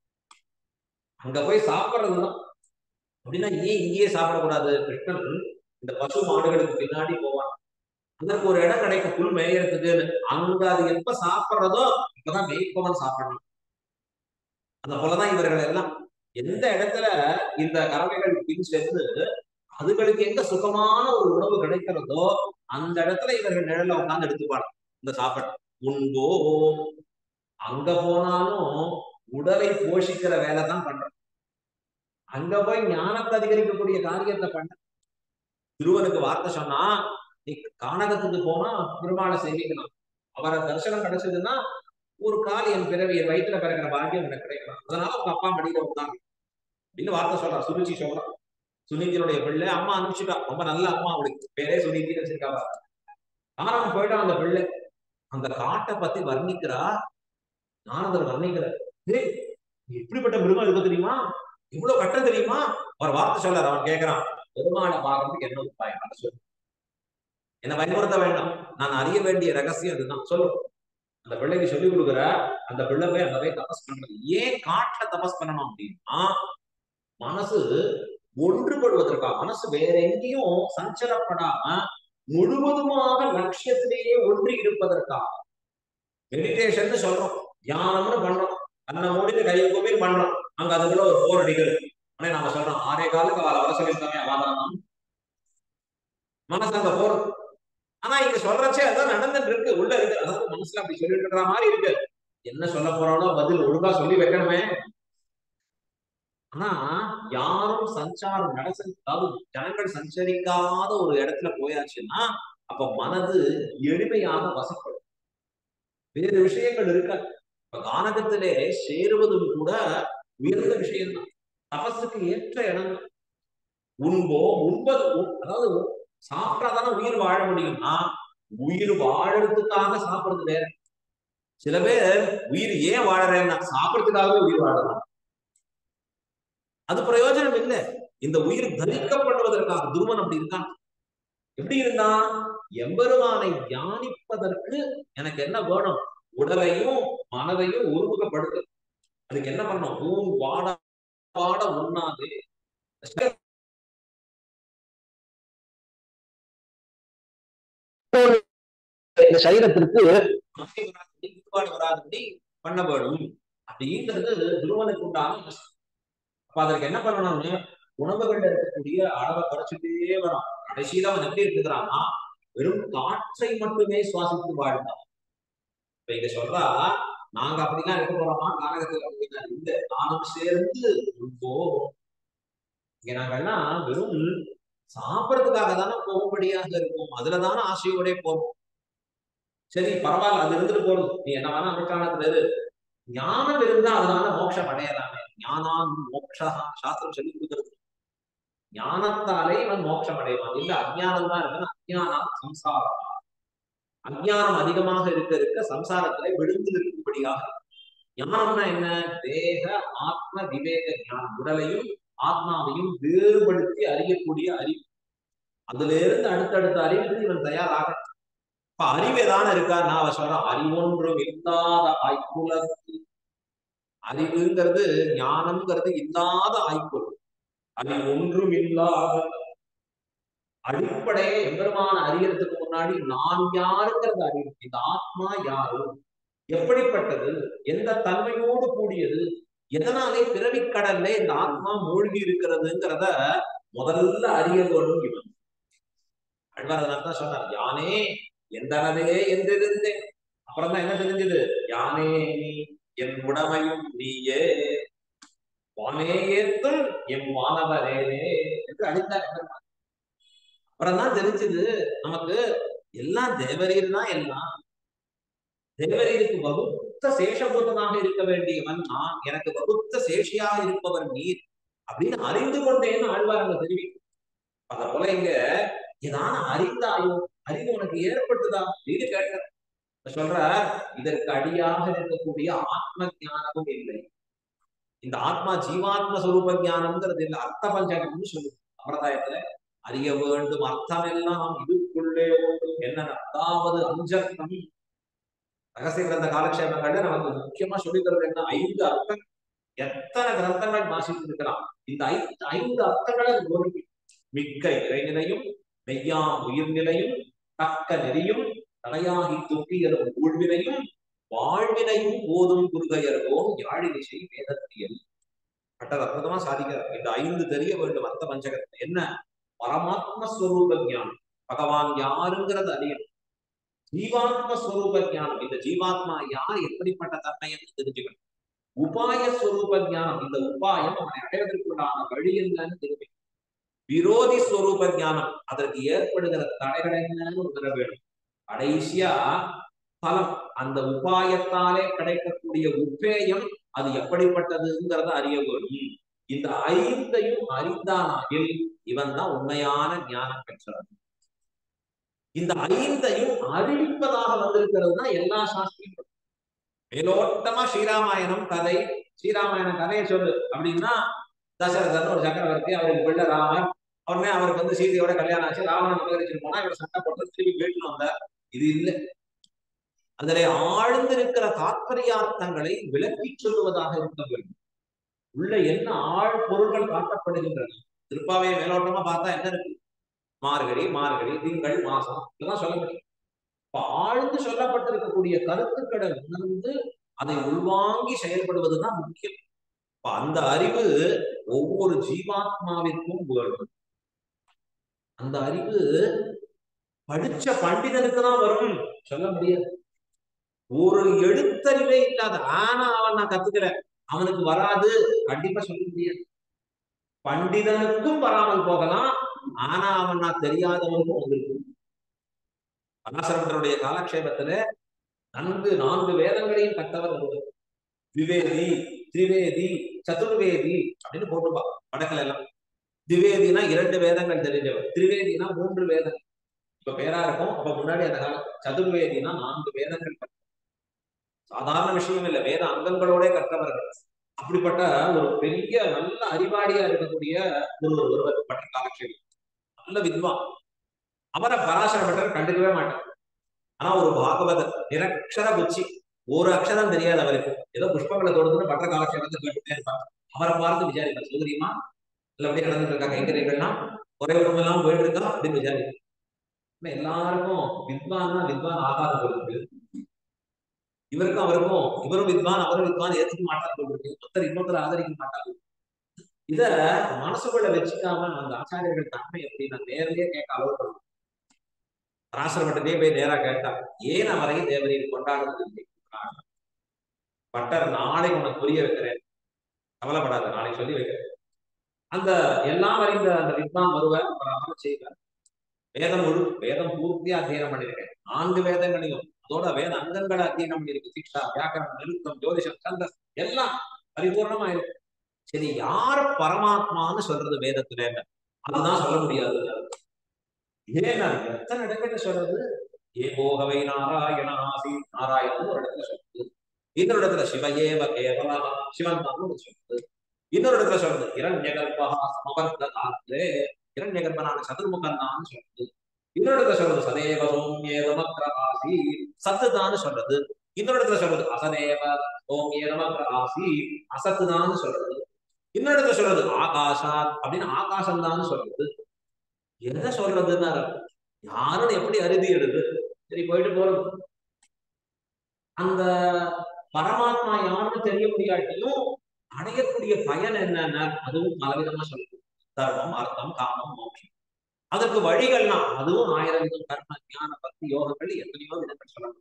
அங்க போய் சாப்பிடுறதுதான் அப்படின்னா ஏன் இங்கேயே சாப்பிடக்கூடாது கிருஷ்ணன் இந்த பசு மாடுகளுக்கு பின்னாடி போவான் அதற்கு ஒரு இடம் கிடைக்கும் புல் மேயறதுக்குன்னு அங்க அது எப்ப சாப்பிடுறதோ இப்பதான் மேய்ப்பவன் சாப்பிடணும் அந்த போலதான் இவர்கள் எல்லாம் எந்த இடத்துல இந்த கறவைகள் பின் சேர்ந்து அதுகளுக்கு எங்க சுகமான ஒரு உணவு கிடைக்கிறதோ அந்த இடத்துல இவர்கள் நிழல்ல உட்கார்ந்து எடுத்துப்பாங்க இந்த சாப்பாடு உண்போ அங்க போனாலும் உடலை போஷிக்கிற வேலை தான் பண்றோம் அங்க போய் ஞானத்தை அதிகரிக்கக்கூடிய காரியத்தை பண்ண திருவனுக்கு வார்த்தை சொன்னா நீ கானகத்துக்கு போனா பெருமாளை சேவிக்கணும் அவரை தரிசனம் கிடைச்சதுன்னா ஒரு கால் என் பிறவி என் வயிற்றுல பிறக்கிற பாக்கியம் எனக்கு கிடைக்கலாம் அதனால உங்க அப்பா மடியில உட்காந்து அப்படின்னு வார்த்தை சொல்றான் சுருச்சி சொல்றான் சுனீதியினுடைய பிள்ளை அம்மா அனுப்பிச்சுட்டா ரொம்ப நல்ல அம்மா அவளுக்கு பேரே சுனீதினு வச்சிருக்காவா காரணம் போயிட்டான் அந்த பிள்ளை அந்த காட்டை பத்தி வர்ணிக்கிறா நாரதர் வர்ணிக்கிறார் ஏய் நீ இப்படிப்பட்ட மிருகம் இருக்க தெரியுமா இவ்வளவு கட்டம் தெரியுமா அவர் வார்த்தை சொல்லார் அவன் கேட்கிறான் பெருமாளை பார்க்கறதுக்கு என்ன உபாயம் அதை சொல்லு என்ன பயன்படுத்த வேண்டாம் நான் அறிய வேண்டிய ரகசியம் அதுதான் சொல்லு அந்த பிள்ளைக்கு சொல்லி கொடுக்குற அந்த பிள்ளை போய் அங்க போய் தபஸ் பண்றது ஏன் காட்டுல தபஸ் பண்ணணும் அப்படின்னா மனசு ஒன்றுபடுவதற்காக மனசு வேற எங்கேயும் சஞ்சலப்படாம முழுவதுமாக லட்சியத்திலேயே ஒன்றி இருப்பதற்காக மெடிடேஷன் சொல்றோம் தியானம்னு பண்றோம் கண்ணை மூடிட்டு கையை கூப்பி பண்றோம் அங்க அதுக்குள்ள ஒரு போர் அடிக்குது ஆனா நாம சொல்றோம் ஆறே காலுக்கு அவளை வர சொல்லியிருக்காங்க அவாதான் மனசு அங்க போறது ஆனா இங்க சொல்றச்சே அதான் நடந்துட்டு இருக்கு உள்ள இருக்கு அதாவது மனசுல அப்படி சொல்லிட்டு இருக்கிற மாதிரி இருக்கு என்ன சொல்ல போறானோ பதில் ஒழுங்கா சொல்லி வைக்கணுமே ஆனா யாரும் சஞ்சாரம் நடச அதாவது ஜனங்கள் சஞ்சரிக்காத ஒரு இடத்துல போயாச்சுன்னா அப்ப மனது எளிமையாக வசப்படும் வேறு விஷயங்கள் இருக்காது இப்ப கானகத்திலே சேருவதும் கூட உயர்ந்த விஷயம்தான் தபஸுக்கு ஏற்ற இடம் உண்போ உண்பது உ- அதாவது உ- சாப்பிட்டாதானே உயிர் வாழ முடியும்னா உயிர் வாழறதுக்காக சாப்பிடுறது வேற சில பேர் உயிர் ஏன் வாழறேன்னா சாப்பிடறதுக்காகவே உயிர் வாழலாம் அது பிரயோஜனம் இல்லை இந்த உயிர் தரிக்கப்படுவதற்காக துருவன் அப்படி இருக்கான் எப்படி இருந்தான் எம்பெருமானை தியானிப்பதற்கு எனக்கு என்ன வேணும் உடலையும் மனதையும் ஒருமுகப்படுத்து அதுக்கு என்ன பண்ணணும் ஊன் வாட வாட உண்ணாது இந்த சரீரத்திற்கு நோய் வராதபடி, ஈடுபாடு வராதபடி பண்ண வேணும் அப்படிங்கிறது துருவனுக்கு உண்டான நஷ்டம். அப்ப அதற்கு என்ன பண்ணணும்னு உணவுகள்ல இருக்கக்கூடிய அளவை குறைச்சிட்டே வரும் கடைசியில அவன் எப்படி இருக்கிறான்னா வெறும் காற்றை மட்டுமே சுவாசித்து வாழ்ந்தான் இப்ப இங்க சொல்றா நாங்க அப்படிலாம் இருக்க போறோமா கானகத்துல அப்படின்னா இல்ல நானும் சேர்ந்து போவோம் இங்க நாங்கெல்லாம் வெறும் சாப்பிடறதுக்காக தானே போகும்படியாக இருக்கும் அதுலதானே ஆசையோட போறோம் சரி பரவாயில்ல அது இருந்துட்டு போறது நீ என்ன வேணா அனுஷ்டானத்துல இரு ஞானம் இருந்தா அதனால மோட்சம் அடையலாமே ஞானான் மோக்ஷா சாஸ்திரம் சொல்லி கொடுக்கிறது ஞானத்தாலே இவன் மோட்சம் அடைவான் இல்ல அஜ்ஞானம் தான் இருக்கு அஜ்ஞானம் சம்சாரம் அஜ்ஞானம் அதிகமாக இருக்க இருக்க சம்சாரத்துல விழுந்து இருக்கும்படியாக ஞானம்னா என்ன தேக ஆத்ம விவேக ஞானம் உடலையும் ஆத்மாவையும் வேறுபடுத்தி அறியக்கூடிய அறிவு அதுல இருந்து அடுத்தடுத்த அறிவுக்கு இவன் தயாராக இப்ப அறிவு ஏதான இருக்கா நான் அவ சொல்றேன் அறிவொன்றும் இல்லாத ஆய்க்குலத்து அறிவுங்கிறது ஞானம்ங்கிறது இல்லாத ஆய்க்குள் அறிவு ஒன்றும் இல்லாத அடிப்படையே எம்பெருமான அறியறதுக்கு முன்னாடி நான் யாருங்கிறது அறிவு இந்த ஆத்மா யாரு எப்படிப்பட்டது எந்த தன்மையோடு கூடியது எதனாலே பிறவிக் கடல்ல இந்த ஆத்மா மூழ்கி இருக்கிறதுங்கிறத முதல்ல அறிய வேணும் இவன் அழ்வார் தான் சொன்னார் யானே எந்தனவே என்றிருந்தேன் அப்புறம் தான் என்ன தெரிஞ்சது யானே நீ என் உடமையும் நீயே வானே ஏத்தும் எம் வானவரேனே என்று அழித்தார் பெருமாள். அப்புறம் தான் தெரிஞ்சது நமக்கு எல்லாம் தேவரீர் தான் எல்லாம் தேவரீருக்கு வகுத்த சேஷபூதனாக இருக்க வேண்டியவன் நான் எனக்கு வகுத்த சேஷியாக இருப்பவர் நீர் அப்படின்னு அறிந்து கொண்டேன்னு ஆழ்வார் அங்க தெரிவிக்கும் அத போல இங்க ஏதான அறிந்தாயோ அறிவு உனக்கு ஏற்பட்டுதா அப்படின்னு கேட்க சொல்ற இதற்கு அடியாக இருக்கக்கூடிய ஆத்ம ஞானமும் இல்லை இந்த ஆத்மா ஜீவாத்ம சுரூப ஞானம்ங்கிறது இல்லை அர்த்த பஞ்சகம்னு சொல்லுது சம்பிரதாயத்துல அறிய வேண்டும் அர்த்தம் எல்லாம் இதுக்குள்ளே உண்டு என்ன அதாவது அஞ்சர்த்தம் ரகசிய கிரந்த காலக்ஷேபங்கள்ல நமக்கு முக்கியமா சொல்லித் தருவது என்ன ஐந்து அர்த்தம் எத்தனை கிரந்தங்கள் வாசித்து இருக்கலாம் இந்த ஐந்து ஐந்து அர்த்தங்களை அது போதிக்கும் மிக்க இறைநிலையும் மெய்யாம் உயிர்நிலையும் தக்க நெறியும் தலையாகி துப்பியலும் ஊழ்வினையும் வாழ்வினையும் போதும் குருகையர்வோம் யாழினிசை வேதத்தியல் பட்டர் அற்புதமா சாதிக்கிறார் இந்த ஐந்து தெரிய வேண்டும் அர்த்த பஞ்சகத்தை என்ன பரமாத்ம ஸ்வரூப ஞானம் பகவான் யாருங்கிறது அறியணும் ஜீவாத்ம ஸ்வரூப ஞானம் இந்த ஜீவாத்மா யார் எப்படிப்பட்ட தன்மை என்று தெரிஞ்சுக்கணும் உபாய ஸ்வரூப ஞானம் இந்த உபாயம் அவனை அடைவதற்குள்ளான வழி என்னன்னு தெரிவிக்கும் விரோதி ஸ்வரூப ஞானம் அதற்கு ஏற்படுகிற தடைகள் என்னன்னு உணர வேண்டும் கடைசியா பலம் அந்த உபாயத்தாலே கிடைக்கக்கூடிய உபேயம் அது எப்படிப்பட்டதுங்கிறத அறிய வேண்டும் இந்த ஐந்தையும் அறிந்தானாகில் இவன் தான் உண்மையான ஞானம் பெற்றவன் இந்த ஐந்தையும் அறிவிப்பதாக வந்திருக்கிறது தான் எல்லா சாஸ்திரங்களும் மேலோட்டமா ஸ்ரீராமாயணம் கதை ஸ்ரீராமாயண கதையை சொல்லு அப்படின்னா தசரதன் ஒரு சக்கரவர்த்தி அவருக்கு பிள்ளை ராமர் உடனே அவருக்கு வந்து சீதையோட கல்யாணம் ஆச்சு ராவணன் அபகரிச்சுட்டு போனா இவர் சண்டை போட்டு திரும்பி வீட்டுல வந்தார் இது இல்லை அதிலே ஆழ்ந்திருக்கிற தாத்பரியார்த்தங்களை விளக்கி சொல்லுவதாக இருக்க வேண்டும் உள்ள என்ன ஆழ் பொருள்கள் காட்டப்படுகின்றன திருப்பாவையை மேலோட்டமா பார்த்தா என்ன இருக்கு மார்கழி மார்கழி திங்கள் மாசம் இதெல்லாம் சொல்ல முடியும் இப்ப ஆழ்ந்து சொல்லப்பட்டிருக்கக்கூடிய கருத்துக்களை உணர்ந்து அதை உள்வாங்கி செயல்படுவதுதான் முக்கியம் இப்ப அந்த அறிவு ஒவ்வொரு ஜீவாத்மாவிற்கும் வேணும் அந்த அறிவு படிச்ச பண்டிதனுக்கு தான் வரும் சொல்ல முடியாது ஒரு எழுத்தறிவே இல்லாத ஆனா அவன் நான் கத்துக்கல அவனுக்கு வராது கண்டிப்பா சொல்ல முடியாது பண்டிதனுக்கும் வராமல் போகலாம் ஆனா அவன் நான் தெரியாதவனுக்கும் வந்திருக்கும் பராசரமன்றருடைய காலக்ஷேபத்துல நன்கு நான்கு வேதங்களையும் கற்றவர் ஒருவர் விவேதி திரிவேதி சதுர்வேதி அப்படின்னு போட்டுப்பா வடக்கல் எல்லாம் திவேதினா இரண்டு வேதங்கள் தெரிஞ்சவர் திரிவேதினா மூன்று வேதம் இப்ப பேரா இருக்கும் அப்ப முன்னாடி அந்த காலம் சதுர்வேதினா நான்கு வேதங்கள் கற்றவர். சாதாரண விஷயம் இல்ல வேத அங்கங்களோட கற்றவர்கள் அப்படிப்பட்ட ஒரு பெரிய நல்ல அறிவாளியா இருக்கக்கூடிய ஒரு ஒருவர் பட்ட காலக்ஷேபம் நல்ல வித்வான் அவரை பராசர பட்டர் கண்டுக்கவே மாட்டார் ஆனா ஒரு பாகவதர் நிரக்ஷர புச்சி ஒரு அக்ஷரம் தெரியாது அவருக்கு ஏதோ புஷ்பங்களை தொடர்ந்து பட்ட காலக்ஷேபத்தை கேட்டுட்டே இருப்பார் அவரை பார்த்து விசாரிப்பார் சௌகரியமா இல்ல அப்படியே நடந்துட்டு இருக்கா கைங்கரியங்கள்லாம் ஒரே உடம்பு எல்லாம் போயிட்டு இருக்கா அப்படின்னு விசாரிப்பார் ஆனா எல்லாருக்கும் வித்வான்னா வித்வான் ஆகாத பொருள் இவருக்கும் அவருக்கும் இவரும் வித்வான் அவரும் வித்வான் ஏத்துக்க மாட்டார் போட்டு ஒருத்தர் இன்னொருத்தர் ஆதரிக்க மாட்டாங்க இத மனசுக்குள்ள வச்சுக்காம அந்த ஆச்சாரியர்கள் தன்மை எப்படி நான் நேர்லயே கேட்க அளவு பராசரப்பட்டதே போய் நேரா கேட்டா ஏன் அவரை தேவரீர் கொண்டாடுறது இல்லை பட்டர் நாளை உனக்கு புரிய வைக்கிறேன் கவலைப்படாத நாளை சொல்லி வைக்கிறேன் அந்த எல்லாம் அறிந்த அந்த வித்வான் வருவார் அவர் அமர செய்வார் வேதம் முழு வேதம் பூர்த்தியா அத்தியனம் பண்ணிருக்கேன் நான்கு வேதங்களையும் அதோட வேத அங்கங்களை அத்தியனம் பண்ணிருக்கு சிக்ஷா வியாக்கரணம் நிருத்தம் ஜோதிஷம் சந்தஸ் எல்லாம் பரிபூர்ணமா இருக்கு சரி யார் பரமாத்மான்னு சொல்றது வேதத்துல அதுதான் சொல்ல முடியாது ஏன்னா எத்தனை இடங்கள்ல சொல்றது ஏகோகவை நாராயண ஆசி நாராயணன் ஒரு இடத்துல சொல்றது இன்னொரு இடத்துல சிவயேவ கேவலா சிவன் தான் ஒரு சொல்றது இன்னொரு இடத்துல சொல்றது இரண்யகல்பா சமவர்த்ததாத்ரே இரண்யகல்பனான சதுர்முகன் தான் சொல்றது இன்னொரு இடத்துல சொல்றது சதேவ சோம்யேவ மக்ர ஆசி சத்து தான் சொல்றது இன்னொரு இடத்துல சொல்றது அசதேவ சோம்யே நமக்ர ஆசி அசத்து தான் சொல்றது இன்னொரு இடத்துல சொல்றது ஆகாஷாத் அப்படின்னு ஆகாசம் தான் சொல்றது என்ன சொல்றதுன்னு யாரும் எப்படி அறுதி எடுது சரி போயிட்டு போறது அந்த பரமாத்மா யாருன்னு தெரிய முடியாட்டியும் அடையக்கூடிய பயன் என்னன்னா அதுவும் பலவிதமா சொல்லுது தர்மம் அர்த்தம் காமம் மோட்சம் அதற்கு வழிகள்னா அதுவும் ஆயிரம் விதம் கர்ம ஞான பக்தி யோகங்கள் எத்தனையோ விதங்கள் சொல்லணும்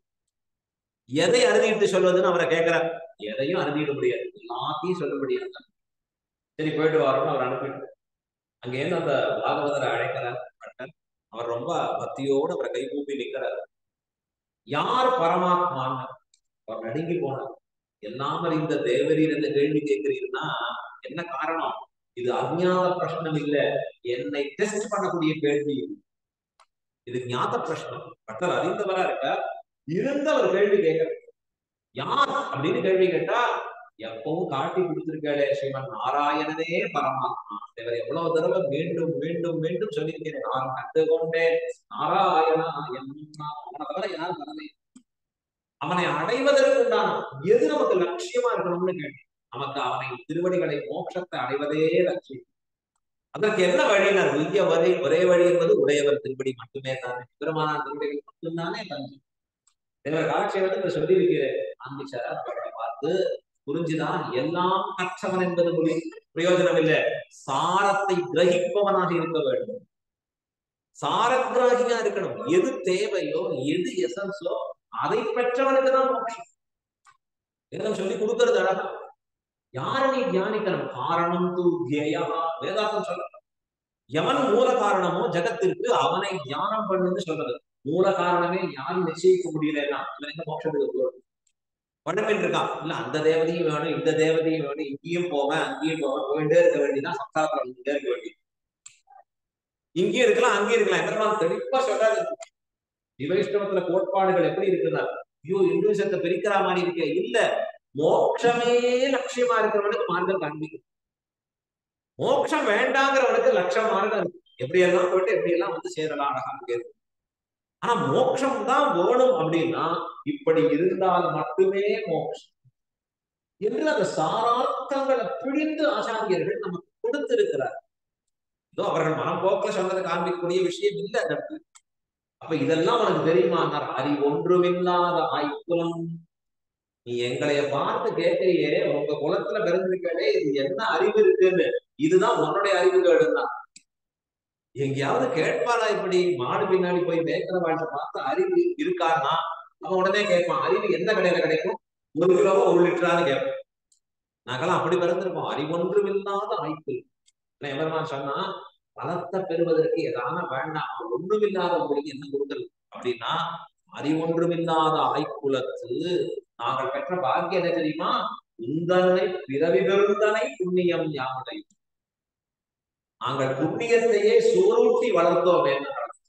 எதை அறுதிட்டு சொல்வதுன்னு அவரை கேட்கிறார் எதையும் அறுதிட முடியாது எல்லாத்தையும் சொல்ல முடியாது சரி போயிட்டு வரோம்னு அவர் அனுப்பிட்டு அங்க இருந்து அந்த பாகவதரை அழைக்கிறார் பட்டர் அவர் ரொம்ப பக்தியோடு அவரை கைகூப்பி நிற்கிறார் யார் பரமாத்மான்னு அவர் நடுங்கி போனார் எல்லாம் அறிந்த தேவரீர் என்ற கேள்வி கேட்கிறீங்கன்னா என்ன காரணம் இது அஜ்ஞாத பிரශ්னம் இல்ல என்னை டெஸ்ட் பண்ணக்கூடிய கேள்வி இது. இது ஞாத பிரශ්னம் பட்டர் அறிந்தவரா இருக்க இருந்த ஒரு கேள்வி கேட்கிறார் யார் அப்படின்னு கேள்வி கேட்டா எப்பவும் காட்டி கொடுத்திருக்காளே ஸ்ரீமன் நாராயணனே பரமாத்மா இவர் எவ்வளவு தடவை மீண்டும் மீண்டும் மீண்டும் சொல்லியிருக்கிறேன் நான் கண்டு கொண்டேன் நாராயணா என்ன அவனை தவிர யாரும் வரலை அவனை அடைவதற்கு உண்டான எது நமக்கு லட்சியமா இருக்கணும்னு கேட்டேன் நமக்கு அவனை திருவடிகளை மோட்சத்தை அடைவதே லட்சியம் அதற்கு என்ன வழியினர் உய்ய வரை ஒரே வழி என்பது உடையவர் திருப்படி மட்டுமே தானே பெருமானார் திருப்படிகள் மட்டும்தானே தஞ்சம் தேவர் காலட்சேபத்தை இப்ப சொல்லியிருக்கிறேன் ஆந்திச்சார் அவர்களை பார்த்து புரிஞ்சுதான் எல்லாம் கற்றவன் என்பது மொழி பிரயோஜனம் இல்லை சாரத்தை கிரகிப்பவனாக இருக்க வேண்டும் சாரக்கிராகியா இருக்கணும் எது தேவையோ எது எசன்ஸோ அதை பெற்றவனுக்கு தான் மோட்சம் வேதம் சொல்லி கொடுக்கிறது அழகா யாரை நீ தியானிக்கணும் காரணம் தூ தியயா வேதாந்தம் சொல்ல எவன் மூல காரணமோ ஜகத்திற்கு அவனை தியானம் பண்ணுன்னு சொல்றது மூல காரணமே யாரும் நிச்சயிக்க முடியலன்னா இவன் எங்க மோட்சத்துக்கு போறது பண்ணமின் இருக்கான் இல்ல அந்த தேவதையும் வேணும் இந்த தேவதையும் வேணும் இங்கேயும் போவேன் அங்கேயும் போவேன் போயிட்டே இருக்க வேண்டியதான் சம்சாரத்துல வந்துட்டே இருக்க வேண்டியது இங்கேயும் இருக்கலாம் அங்கேயும் இருக்கலாம் எம்பெருமான் தெளிவா சொல்றாரு சிவைஷ்ணவத்துல கோட்பாடுகள் எப்படி இருக்குதா ஐயோ இந்துசத்தை பிரிக்கிற மாதிரி இருக்கே இல்ல மோட்சமே லட்சியமா இருக்கிறவனுக்கு மார்க்கம் காண்பிக்கும் மோட்சம் வேண்டாங்கிறவனுக்கு லட்சம் மார்க்கம் இருக்கு எப்படி எல்லாம் போயிட்டு எப்படி எல்லாம் வந்து சேரலாம் அழகா இருக்கு ஆனா மோட்சம் தான் வேணும் அப்படின்னா இப்படி இருந்தால் மட்டுமே மோட்சம் என்று அந்த சாரார்த்தங்களை பிழிந்து ஆச்சாரியர்கள் நமக்கு கொடுத்திருக்கிறார் இதோ அவர்கள் மனப்போக்கில் சொன்னதை காண்பிக்கக்கூடிய விஷயம் இல்லை அந்த இடத்துல அப்ப இதெல்லாம் உனக்கு தெரியுமானார் அறி ஒன்றுமில்லாத ஆய்க்குலம் நீ எங்களைய பார்த்து கேட்கறியே உங்க குலத்துல பிறந்திருக்கே இது என்ன அறிவு இருக்குன்னு இதுதான் உன்னுடைய அறிவு கேடுதான் எங்கேயாவது கேட்பாளா இப்படி மாடு பின்னாடி போய் மேய்க்கிற வாழ்க்கை பார்த்து அறிவு இருக்கான்னா அவன் உடனே கேட்பான் அறிவு எந்த கடையில கிடைக்கும் ஒரு கிலோவோ ஒரு லிட்டரான்னு கேட்பான் நாங்கெல்லாம் அப்படி பிறந்திருக்கோம் அறிவொன்றுமில்லாத ஆய்ப்பு எவருமான் சொன்னா பலத்தை பெறுவதற்கு எதான வேண்டாம் ஒன்றுமில்லாத உங்களுக்கு என்ன கொடுக்கல் அப்படின்னா அறிவொன்றுமில்லாத ஆய்க்குலத்து நாங்கள் பெற்ற பாக்கியம் என்ன தெரியுமா உந்தனை பிறவி பெருந்தனை புண்ணியம் யாமுடை நாங்கள் புண்ணியத்தையே சோரூட்டி வளர்த்தோம் என்ன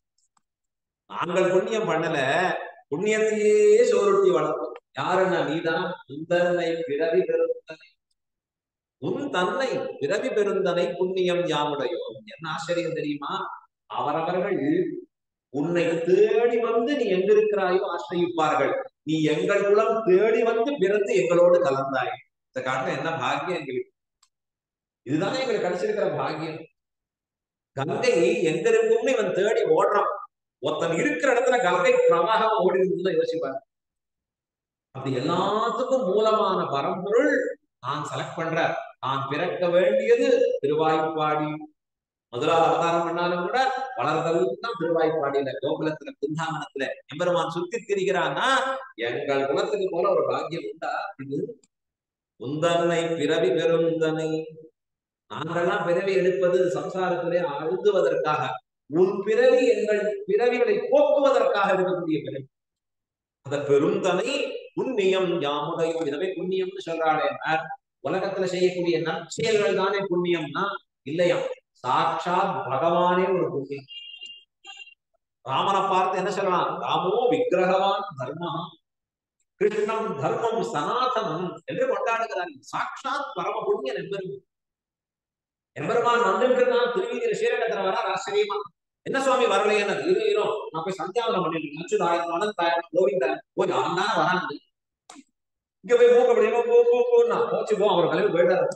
நாங்கள் புண்ணியம் பண்ணல புண்ணியத்தையே சோறுட்டி வளர்த்தோம் யாருன்னா நீதான் உந்தன்னை பிறவி பெருந்தனை உன் தன்னை பிறவி பெருந்தனை புண்ணியம் யாமுடையோம் என்ன ஆச்சரியம் தெரியுமா அவரவர்கள் உன்னை தேடி வந்து நீ எங்க இருக்கிறாயோ ஆசிரியிப்பார்கள் நீ எங்கள் குலம் தேடி வந்து பிறந்து எங்களோடு கலந்தாய் இந்த காட்டுல என்ன பாக்கியம் எங்களுக்கு இதுதானே எங்களுக்கு கிடைச்சிருக்கிற பாக்கியம் கங்கை எங்க இருக்கும்னு இவன் தேடி ஓடுறான் ஒருத்தன் இருக்கிற இடத்துல கங்கை பிரவாகம் ஓடி இருந்ததுன்னு யோசிப்பாரு அப்படி எல்லாத்துக்கும் மூலமான பரம்பொருள் நான் செலக்ட் பண்ற நான் பிறக்க வேண்டியது திருவாய்ப்பாடி முதலாவது அவதாரம் பண்ணாலும் கூட வளர்தெல்லாம் திருவாய்ப்பாடியில கோகுலத்துல பிருந்தாவனத்துல எம்பெருமான் சுத்தி திரிகிறான்னா எங்கள் குலத்துக்கு போல ஒரு பாக்கியம் உண்டா இது உந்தன்னை பிறவி பெருந்தனை நாங்கள்லாம் பிறவி எடுப்பது சம்சாரத்திலே அழுந்துவதற்காக உன் பிறவி எங்கள் பிறவிகளை போக்குவதற்காக இருக்கக்கூடிய பிறவி அத பெருந்தனை புண்ணியம் யாமுடையும் இதவே புண்ணியம்னு சொல்றாளே உலகத்துல செய்யக்கூடிய நற்செயல்கள் தானே புண்ணியம்னா இல்லையா சாட்சாத் பகவானே ஒரு புண்ணியம் ராமனை பார்த்து என்ன சொல்லலாம் ராமோ விக்கிரகவான் தர்மா கிருஷ்ணம் தர்மம் சனாதனம் என்று கொண்டாடுகிறார் சாட்சாத் பரம புண்ணியன் எம்பெருமான் எம்பெருமான் வந்திருக்கிறான் திருவீதியில ஸ்ரீரங்கத்துல வரா ஆச்சரியமா என்ன சுவாமி வரலையே இரு இரும் நான் போய் சந்தியாவனம் பண்ணிட்டு இருக்கேன் அச்சுதாயம் அனந்தாயம் கோவிந்தன் போய் அவன் தானே வராங்க இங்க போய் மூக்கப்படி போ போ போன்னா போச்சு போ அவர் கலவி போயிட்டாரு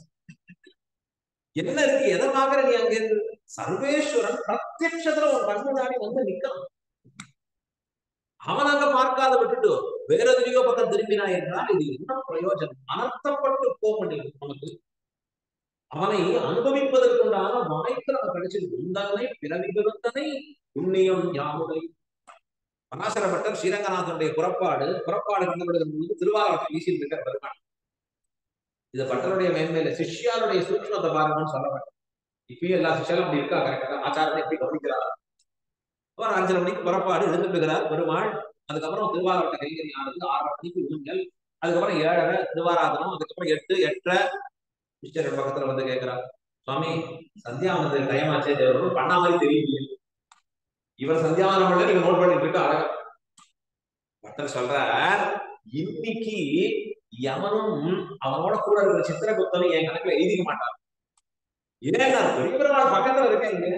என்ன இருக்கு எதை பாக்குற நீ அங்க இருந்து சர்வேஸ்வரன் பிரத்யட்சத்துல ஒரு கண் முன்னாடி வந்து நிக்கலாம் அவன் அங்க பார்க்காத விட்டுட்டு வேற எதிரியோ பக்கம் திரும்பினா என்றால் இது என்ன பிரயோஜனம் அனர்த்தப்பட்டு போக முடியும் நமக்கு அவனை அனுபவிப்பதற்குண்டான வாய்ப்பு நம்ம கிடைச்சிருக்கு உந்தனை பிறவி பெருந்தனை புண்ணியம் யாமுடை பராசரப்பட்டர் ஸ்ரீரங்கநாதனுடைய புறப்பாடு புறப்பாடு கண்டப்படுகிற பொழுது திருவாரூரத்தை வீசிட்டு இருக்க பெருமாள் இது பட்டருடைய மேன்மையில சிஷ்யாருடைய சூக்மத்தை பாருங்கன்னு சொல்ல மாட்டேன் இப்பயும் எல்லா சிஷ்யாலும் அப்படி இருக்கா கரெக்டா ஆச்சாரத்தை எப்படி கவனிக்கிறார் அவர் அஞ்சரை மணிக்கு புறப்பாடு எழுந்துட்டுகிறார் பெருமாள் அதுக்கப்புறம் திருவாரூட்ட கைங்கறி ஆனது ஆறரை மணிக்கு ஊஞ்சல் அதுக்கப்புறம் ஏழரை திருவாராதனம் அதுக்கப்புறம் எட்டு எட்டரை மிஸ்டர் பக்கத்துல வந்து கேட்கிறார் சுவாமி சந்தியாவனத்துக்கு டைம் ஆச்சே தேவரும் பண்ணா மாதிரி தெரியலையே இவர் சந்தியாவனம் பண்ணல நீங்க நோட் பண்ணிட்டு இருக்க அழகா பட்டர் சொல்றார் இன்னைக்கு எவனும் அவனோட கூட இருக்கிற சித்திரகுப்தனும் என் கணக்குல எழுதிக்க மாட்டான் ஏன் நான் பெரிய பெருமாள் பக்கத்துல இருக்கேன் இங்க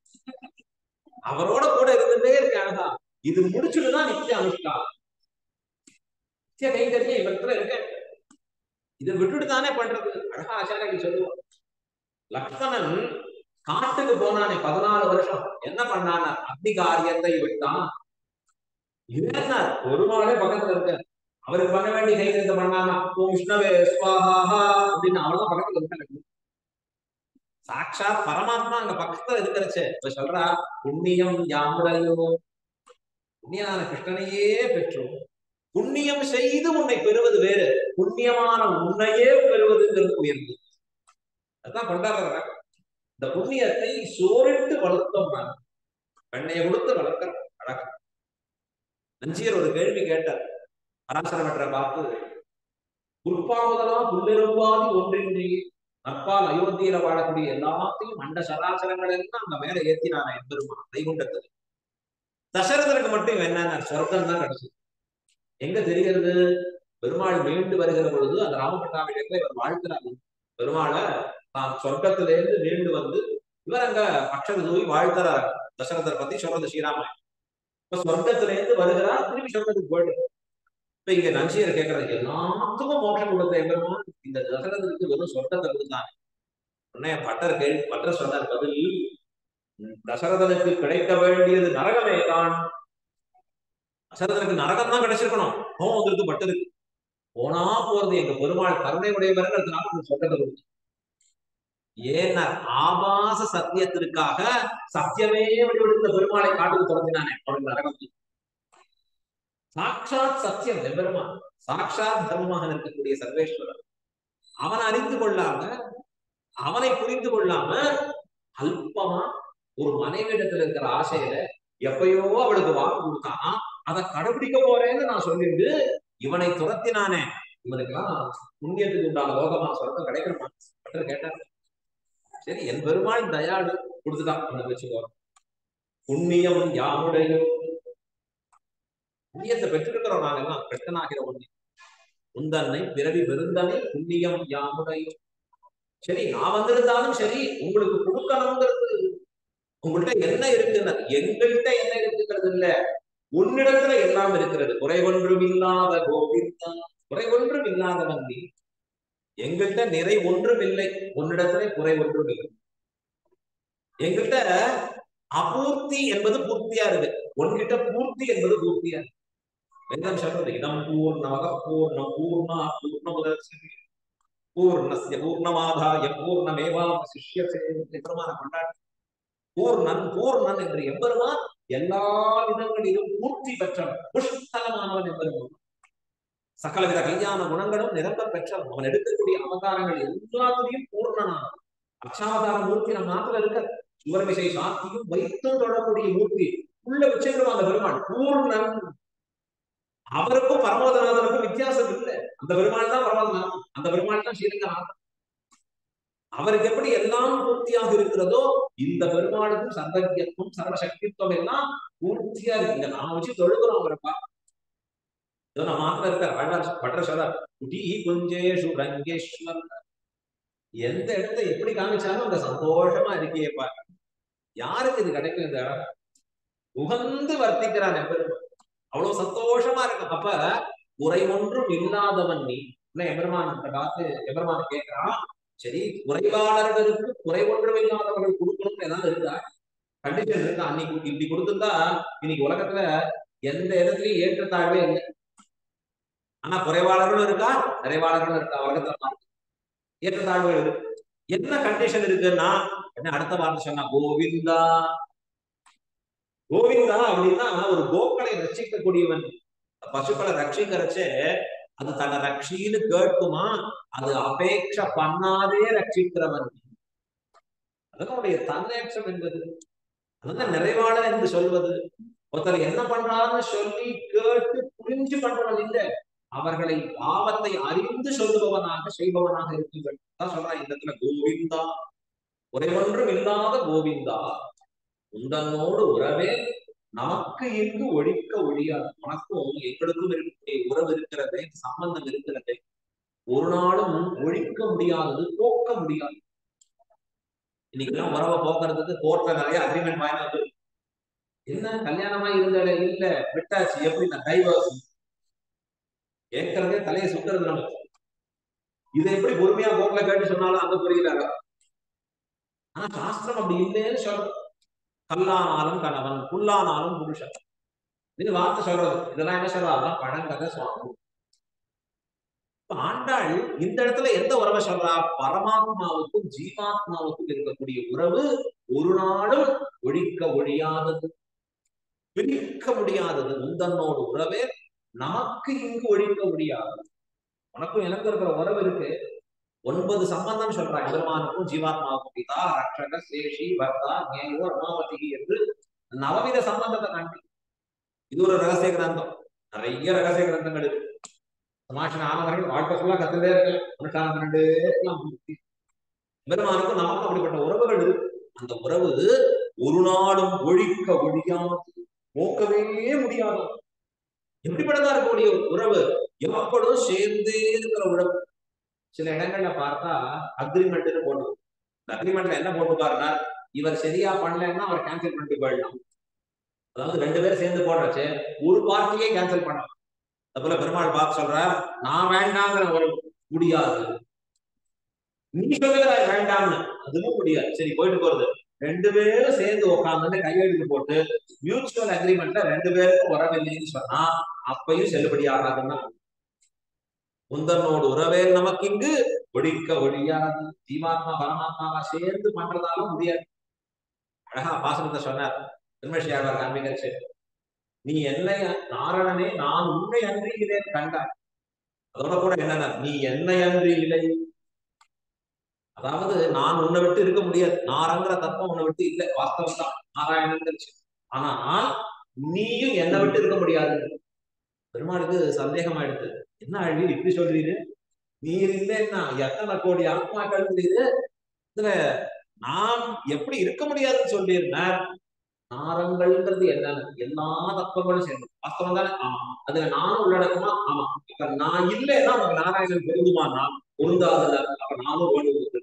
அவரோட கூட இருந்துட்டே இருக்கேன் அழகா இது முடிச்சுட்டுதான் நித்திய அனுஷ்கா நித்திய கைங்கரியம் இவரத்துல இருக்கேன் இதை விட்டுட்டு தானே பண்றது அழகா ஆச்சாரியர்கள் சொல்லுவோம் லக்ஷ்மணன் காட்டுக்கு போனானே பதினாலு வருஷம் என்ன பண்ணான அக்னி காரியத்தை விட்டான் என்ன பெருமாளே பக்கத்துல இருக்க அவருக்கு பண்ண வேண்டிய கைங்கரியத்தை பண்ணானா ஓ விஷ்ணவே ஸ்வாஹா அப்படின்னு அவர்தான் பக்கத்துல இருக்காங்க சாட்சாத் பரமாத்மா அங்க பக்கத்துல இருக்கிறச்சே இப்ப சொல்றா புண்ணியம் யாமுடையோ புண்ணியனான கிருஷ்ணனையே பெற்றோம் புண்ணியம் செய்து உன்னை பெறுவது வேறு புண்ணியமான உன்னையே பெறுவதுங்கிறது உயர்வு அதான் கொண்டாடுற இந்த புண்ணியத்தை சோரிட்டு வளர்த்தோம் நான் வெண்ணையை கொடுத்து வளர்க்கிறோம் அழகா நஞ்சியர் ஒரு கேள்வி கேட்டார் பராசரமற்ற பார்த்து புற்பாவதெல்லாம் புல்லெரும்பாதி ஒன்றின்றி நற்பால் அயோத்தியில வாழக்கூடிய எல்லாத்தையும் அண்ட சராசரங்கள் எல்லாம் அங்க மேல ஏத்தினான எம்பெருமான் வைகுண்டத்துக்கு தசரதனுக்கு மட்டும் இவன் என்ன சொர்க்கம் தான் கிடைச்சது எங்க தெரிகிறது பெருமாள் மீண்டு வருகிற பொழுது அந்த ராமபட்டாபிஷேகத்துல இவர் வாழ்த்துறாரு பெருமாளை தான் சொர்க்கத்திலிருந்து மீண்டு வந்து இவர் அங்க பக்ஷம் தூவி வாழ்த்துறாரு தசரதர் பத்தி சொல்றது ஸ்ரீராமன் இப்ப சொர்க்கத்திலிருந்து வருகிறார் திரும்பி சொர்க்கத்துக்கு போயிடு இப்ப இங்க நஞ்சியர் கேட்கறது எல்லாத்துக்கும் மோட்சம் கொடுத்த எம்பெருமான் இந்த தசரதனுக்கு வெறும் சொர்க்கத்தை கொடுத்தாங்க உடனே பட்டர் கேள்வி பட்டர் சொன்னார் பதில் தசரதனுக்கு கிடைக்க வேண்டியது நரகமே தான் தசரதனுக்கு நரகம் தான் கிடைச்சிருக்கணும் கோவம் வந்துருக்கு பட்டருக்கு போனா போறது எங்க பெருமாள் கருணை உடையவர்கள் அந்த சொர்க்கத்தை கொடுத்து ஏன்னா ஆபாச சத்தியத்திற்காக சத்தியமே வடிவெடுத்த பெருமாளை காட்டுக்கு தொடங்கினானே அவனுக்கு நரகம் சாட்சாத் சத்தியம் எம்பெருமான் சாட்சாத் தர்மமாக இருக்கக்கூடிய சர்வேஸ்வரர் அவனை அறிந்து கொள்ளாம அவனை புரிந்து கொள்ளாம அல்பமா ஒரு மனைவிடத்துல இருக்கிற ஆசையில எப்பயோ அவளுக்கு வாக்கு கொடுத்தானா அதை கடைபிடிக்க போறேன்னு நான் சொல்லிட்டு இவனை துரத்தினானே இவனுக்கெல்லாம் புண்ணியத்துக்கு உண்டான லோகமா சொர்க்கம் கிடைக்கணுமா பட்டர் கேட்டார் சரி என் பெருமாள் தயாளு கொடுத்துட்டான் அவனுக்கு வச்சுக்கோ புண்ணியம் யாமுடையோ புண்ணியத்தை பெற்றிருக்கிறோம் நாங்க எல்லாம் பெற்றனாகிற ஒண்ணு உந்தன்னை பிறவி பெருந்தனை புண்ணியம் யாமுடையோ சரி நான் வந்திருந்தாலும் சரி உங்களுக்கு கொடுக்கணுங்கிறது உங்கள்கிட்ட என்ன இருக்குன்னா எங்கள்கிட்ட என்ன இருக்குங்கிறது இல்ல உன்னிடத்துல எல்லாம் இருக்கிறது குறை ஒன்றும் இல்லாத கோவிந்தா குறை ஒன்றும் இல்லாதவன் நீ எங்கள்கிட்ட நிறை ஒன்றும் இல்லை உன்னிடத்துல குறை ஒன்றும் இல்லை எங்கள்கிட்ட அபூர்த்தி என்பது பூர்த்தியா இருக்கு உன்கிட்ட பூர்த்தி என்பது பூர்த்தியா இருக்கு வேதம் சொல்றது இதம் பூர்ணமக பூர்ணம் பூர்ணா பூர்ணமுதர்சனி பூர்ணஸ்ய பூர்ணமாதாய பூர்ணமேவா சிஷ்யசே பெருமான கொண்டாடி பூர்ணன் பூர்ணன் என்று எம்பெருமான் எல்லா விதங்களிலும் பூர்த்தி பெற்றவன் புஷ்கலமானவன் எம்பெருமான் சகலவித கல்யாண குணங்களும் நிரம்ப பெற்றவன் அவன் எடுக்கக்கூடிய அவதாரங்கள் எல்லாத்திலையும் பூர்ணனானவன் அச்சாவதார மூர்த்தி நம்ம நாட்டுல இருக்க சுவரமிசை சாத்தியும் வைத்தும் தொடரக்கூடிய மூர்த்தி உள்ள வச்சிருக்கோம் அந்த பெருமாள் பூர்ணன் அவருக்கும் பரமோதநாதனுக்கும் வித்தியாசம் இல்லை அந்த பெருமாள் தான் பரமோதநாதன் அந்த பெருமாள் தான் ஸ்ரீரங்கநாதன் அவருக்கு எப்படி எல்லாம் பூர்த்தியாக இருக்கிறதோ இந்த பெருமாளுக்கும் சர்வஜத்துவம் சர்வசக்தித்துவம் எல்லாம் பூர்த்தியா இருக்குங்க நான் வச்சு தொழுகிறோம் அவரப்பா இதோ நான் மாத்திர இருக்கார் வாழ்வார் பற்ற சொல்றார் குடி குஞ்சேஷு ரங்கேஸ்வர் எந்த இடத்த எப்படி காமிச்சாலும் அங்க சந்தோஷமா இருக்கியேப்பா யாருக்கு இது கிடைக்கும் இந்த இடம் உகந்து வர்த்திக்கிறான் எம்பெருமான் அவ்வளவு சந்தோஷமா இருக்கும் அப்ப குறை ஒன்றும் இல்லாதவன் நீ எம்பெருமான் பார்த்து எம்பெருமான் கேட்கிறான் சரி குறைபாளர்களுக்கு குறை ஒன்றும் இல்லாதவர்கள் கொடுக்கணும்னு ஏதாவது இருக்கா கண்டிஷன் இருக்கா அன்னைக்கு இப்படி கொடுத்திருந்தா இன்னைக்கு உலகத்துல எந்த இடத்துலயும் ஏற்றத்தாழ்வே இல்லை ஆனா குறைவாளர்களும் இருக்கா நிறைவாளர்களும் இருக்கா உலகத்துல ஏற்றத்தாழ்வுகள் இருக்கு என்ன கண்டிஷன் இருக்குன்னா என்ன அடுத்த வார்த்தை சொன்னா கோவிந்தா கோவிந்தா அப்படின்னா ஒரு கோக்களை ரட்சிக்கக்கூடியவன் பசுக்களை ரட்சிக்கிறச்சே அது தன்னை ரட்சின்னு கேட்குமா அது அபேட்ச பண்ணாதே ரட்சிக்கிறவன் அதனுடைய தன்னேற்றம் என்பது அதுதான் நிறைவாளர் என்று சொல்வது ஒருத்தர் என்ன பண்றாருன்னு சொல்லி கேட்டு புரிஞ்சு பண்றவன் இல்லை அவர்களை பாவத்தை அறிந்து சொல்லுபவனாக செய்பவனாக இருக்குங்கள் தான் சொல்றான் இந்த இடத்துல கோவிந்தா ஒரே ஒன்றும் இல்லாத கோவிந்தா உந்தன்னோடு உறவே நமக்கு இங்கு ஒழிக்க ஒழியாது உனக்கும் எங்களுக்கும் இருக்கக்கூடிய உறவு இருக்கிறது சம்பந்தம் இருக்கிறது ஒரு நாளும் ஒழிக்க முடியாதது போக்க முடியாது இன்னைக்கு எல்லாம் உறவை போக்குறதுக்கு கோர்ட்ல நிறைய அக்ரிமெண்ட் வாங்கி வந்து என்ன கல்யாணமா இருந்தாலே இல்ல விட்டாச்சு எப்படி நான் டைவர்ஸ் கேட்கறதே தலையை சுத்துறது நம்ம இதை எப்படி பொறுமையா கோர்ட்ல கேட்டு சொன்னாலும் அந்த புரியல ஆனா சாஸ்திரம் அப்படி இல்லைன்னு சொல்றோம் கல்லானாலும் கணவன் புல்லானாலும் புருஷன் இது வார்த்தை சொல்றது இதெல்லாம் என்ன சொல்றாங்க பழங்கதை சுவாமி ஆண்டாள் இந்த இடத்துல எந்த உறவை சொல்றா பரமாத்மாவுக்கும் ஜீவாத்மாவுக்கும் இருக்கக்கூடிய உறவு ஒரு நாளும் ஒழிக்க ஒழியாதது பிரிக்க முடியாதது முந்தன்னோடு உறவே நமக்கு இங்கு ஒழிக்க முடியாது உனக்கும் எனக்கு இருக்கிற உறவு இருக்கு ஒன்பது சம்பந்தம் சொல்றாங்க பெருமானுக்கும் ஜீவாத்மாவுக்கும் பிதா ரட்சக சேஷி பர்த்தா நேயோ ரமாவதி என்று நவவித சம்பந்தத்தை காண்பி இது ஒரு ரகசிய கிரந்தம் நிறைய ரகசிய கிரந்தங்கள் இருக்கு சமாஷன ஆனவர்கள் வாழ்க்கை ஃபுல்லா கத்துட்டே இருக்கலாம் அனுஷ்டானம் பண்ணிட்டே இருக்கலாம் பெருமானுக்கும் நமக்கும் அப்படிப்பட்ட உறவுகள் இருக்கு அந்த உறவு ஒரு நாளும் ஒழிக்க ஒழியாது போக்கவே முடியாது எப்படிப்பட்டதா இருக்கக்கூடிய உறவு எப்பொழுதும் சேர்ந்தே இருக்கிற உறவு சில இடங்கள்ல பார்த்தா அக்ரிமெண்ட்னு போட்டு அக்ரிமெண்ட்ல என்ன போட்டு பாருன்னா இவர் சரியா பண்ணலன்னா அவர் கேன்சல் பண்ணிட்டு போயிடலாம் அதாவது ரெண்டு பேரும் சேர்ந்து போடுறச்சு ஒரு பார்ட்டியே கேன்சல் பண்ணலாம் அதுபோல பெருமாள் பார்த்து சொல்ற நான் வேண்டாங்கிற ஒரு முடியாது நீ சொல்லுகிற வேண்டாம்னு அதுவும் முடியாது சரி போயிட்டு போறது ரெண்டு பேரும் சேர்ந்து உட்காந்து கையெழுத்து போட்டு மியூச்சுவல் அக்ரிமெண்ட்ல ரெண்டு பேருக்கும் உறவில்லைன்னு சொன்னா அப்பையும் செல்லுபடி ஆகாதுன்னா முந்தனோடு உறவே நமக்கு இங்கு ஒழிக்க ஒழியாது ஜீவாத்மா பரமாத்மாவா சேர்ந்து பண்றதாலும் முடியாது அழகா பாசனத்தை சொன்னார் திருமஷியாளர் காண்பிகச்சு நீ என்னை நாரணனே நான் உன்னை அன்றியிலேன் கண்டாய் அதோட கூட என்னன்னா நீ என்னை அன்றி இல்லை அதாவது நான் உன்னை விட்டு இருக்க முடியாது நாரங்கிற தத்துவம் உன்னை விட்டு இல்லை வாஸ்தவம் தான் நாராயணன் ஆனா நீயும் என்னை விட்டு இருக்க முடியாது பெருமாளுக்கு சந்தேகம் ஆயிடுது என்ன அழகி இப்படி சொல்றீரு நீர் இல்லைன்னா எத்தனை கோடி ஆத்மாக்கள் இது இதுல நாம் எப்படி இருக்க முடியாதுன்னு சொல்லியிருந்தார் நாரங்கள்ன்றது என்னன்னு எல்லா தத்துவங்களும் சேர்ந்து வாஸ்தவம் தானே ஆமா அதுல நானும் உள்ளடக்கமா ஆமா இப்ப நான் இல்லைன்னா உனக்கு நாராயணன் பொருந்துமா நான் பொருந்தாதுல அப்ப நானும் வேணுவது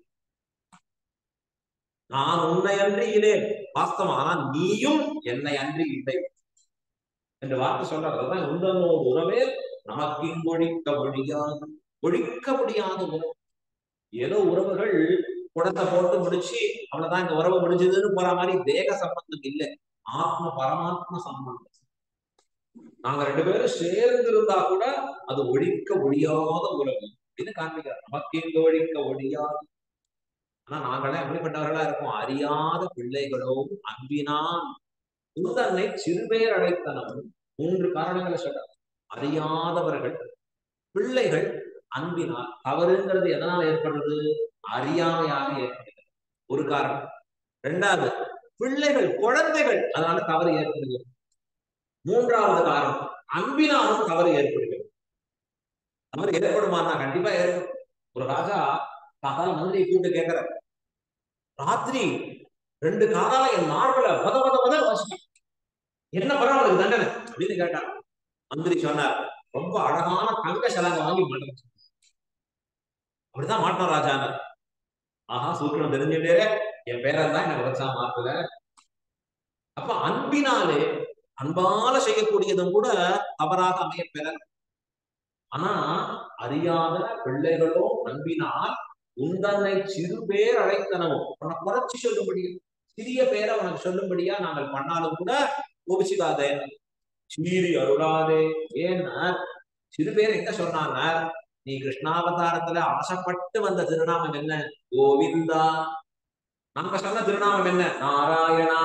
நான் உன்னை அன்றி இல்லை வாஸ்தவம் ஆனா நீயும் என்னை அன்றி இல்லை என்று வார்த்தை சொல்றாரு அதான் உந்தனோடு உறவே நமக்கு ஒழிக்க முடியாது ஒழிக்க முடியாத உறவு ஏதோ உறவுகள் குடத்தை போட்டு முடிச்சு அவ்வளவுதான் இந்த உறவு முடிஞ்சதுன்னு போற மாதிரி தேக சம்பந்தம் இல்லை ஆத்ம பரமாத்ம சம்பந்தம் நாங்க ரெண்டு பேரும் சேர்ந்து இருந்தா கூட அது ஒழிக்க ஒழியாத உறவு அப்படின்னு காண்பிக்கிறார் நமக்கு எங்க ஒழிக்க ஒழியாது ஆனா நாங்களே அப்படிப்பட்டவர்களா இருக்கோம் அறியாத பிள்ளைகளோ அன்பினான் உந்தன்னை சிறுபேர் அழைத்தனம் மூன்று காரணங்களை சொல்ற அறியாதவர்கள் பிள்ளைகள் அன்பினால் தவறுங்கிறது எதனால் ஏற்படுறது அறியாமையாக ஏற்படுகிறது ஒரு காரணம் ரெண்டாவது பிள்ளைகள் குழந்தைகள் அதனால தவறு ஏற்படுகிறது மூன்றாவது காரணம் அன்பினாலும் தவறு ஏற்படுகிறது தவறு ஏற்படுமானா கண்டிப்பா ஏற்படும் ஒரு ராஜா காதால மந்திரியை கூப்பிட்டு கேட்கிறார் ராத்திரி ரெண்டு காதால என் மார்பல வத வத வத வசிக்கும் என்ன பண்ண அவனுக்கு தண்டனை அப்படின்னு கேட்டான் மந்திரி சொன்னார் ரொம்ப அழகான தங்க சலங்க வாங்கி மாட்டேன் அப்படிதான் மாட்டோம் ராஜாங்க ஆஹா சூத்திரம் தெரிஞ்சுட்டே என் பேரன் தான் எனக்கு வச்சா மாத்தல அப்ப அன்பினாலே அன்பால செய்யக்கூடியதும் கூட தவறாக அமைய பெற ஆனா அறியாத பிள்ளைகளோ அன்பினால் உந்தன்னை சிறு பேர் அழைத்தனமோ உன்னை குறைச்சி சொல்லும்படியா சிறிய பேரை உனக்கு சொல்லும்படியா நாங்கள் பண்ணாலும் கூட கோபிச்சுக்காதே சீறி அருளாதே ஏன்னா சிறு பேர் எங்க சொன்னாங்க நீ கிருஷ்ணாவதாரத்துல ஆசைப்பட்டு வந்த திருநாமம் என்ன கோவிந்தா நாங்க சொன்ன திருநாமம் என்ன நாராயணா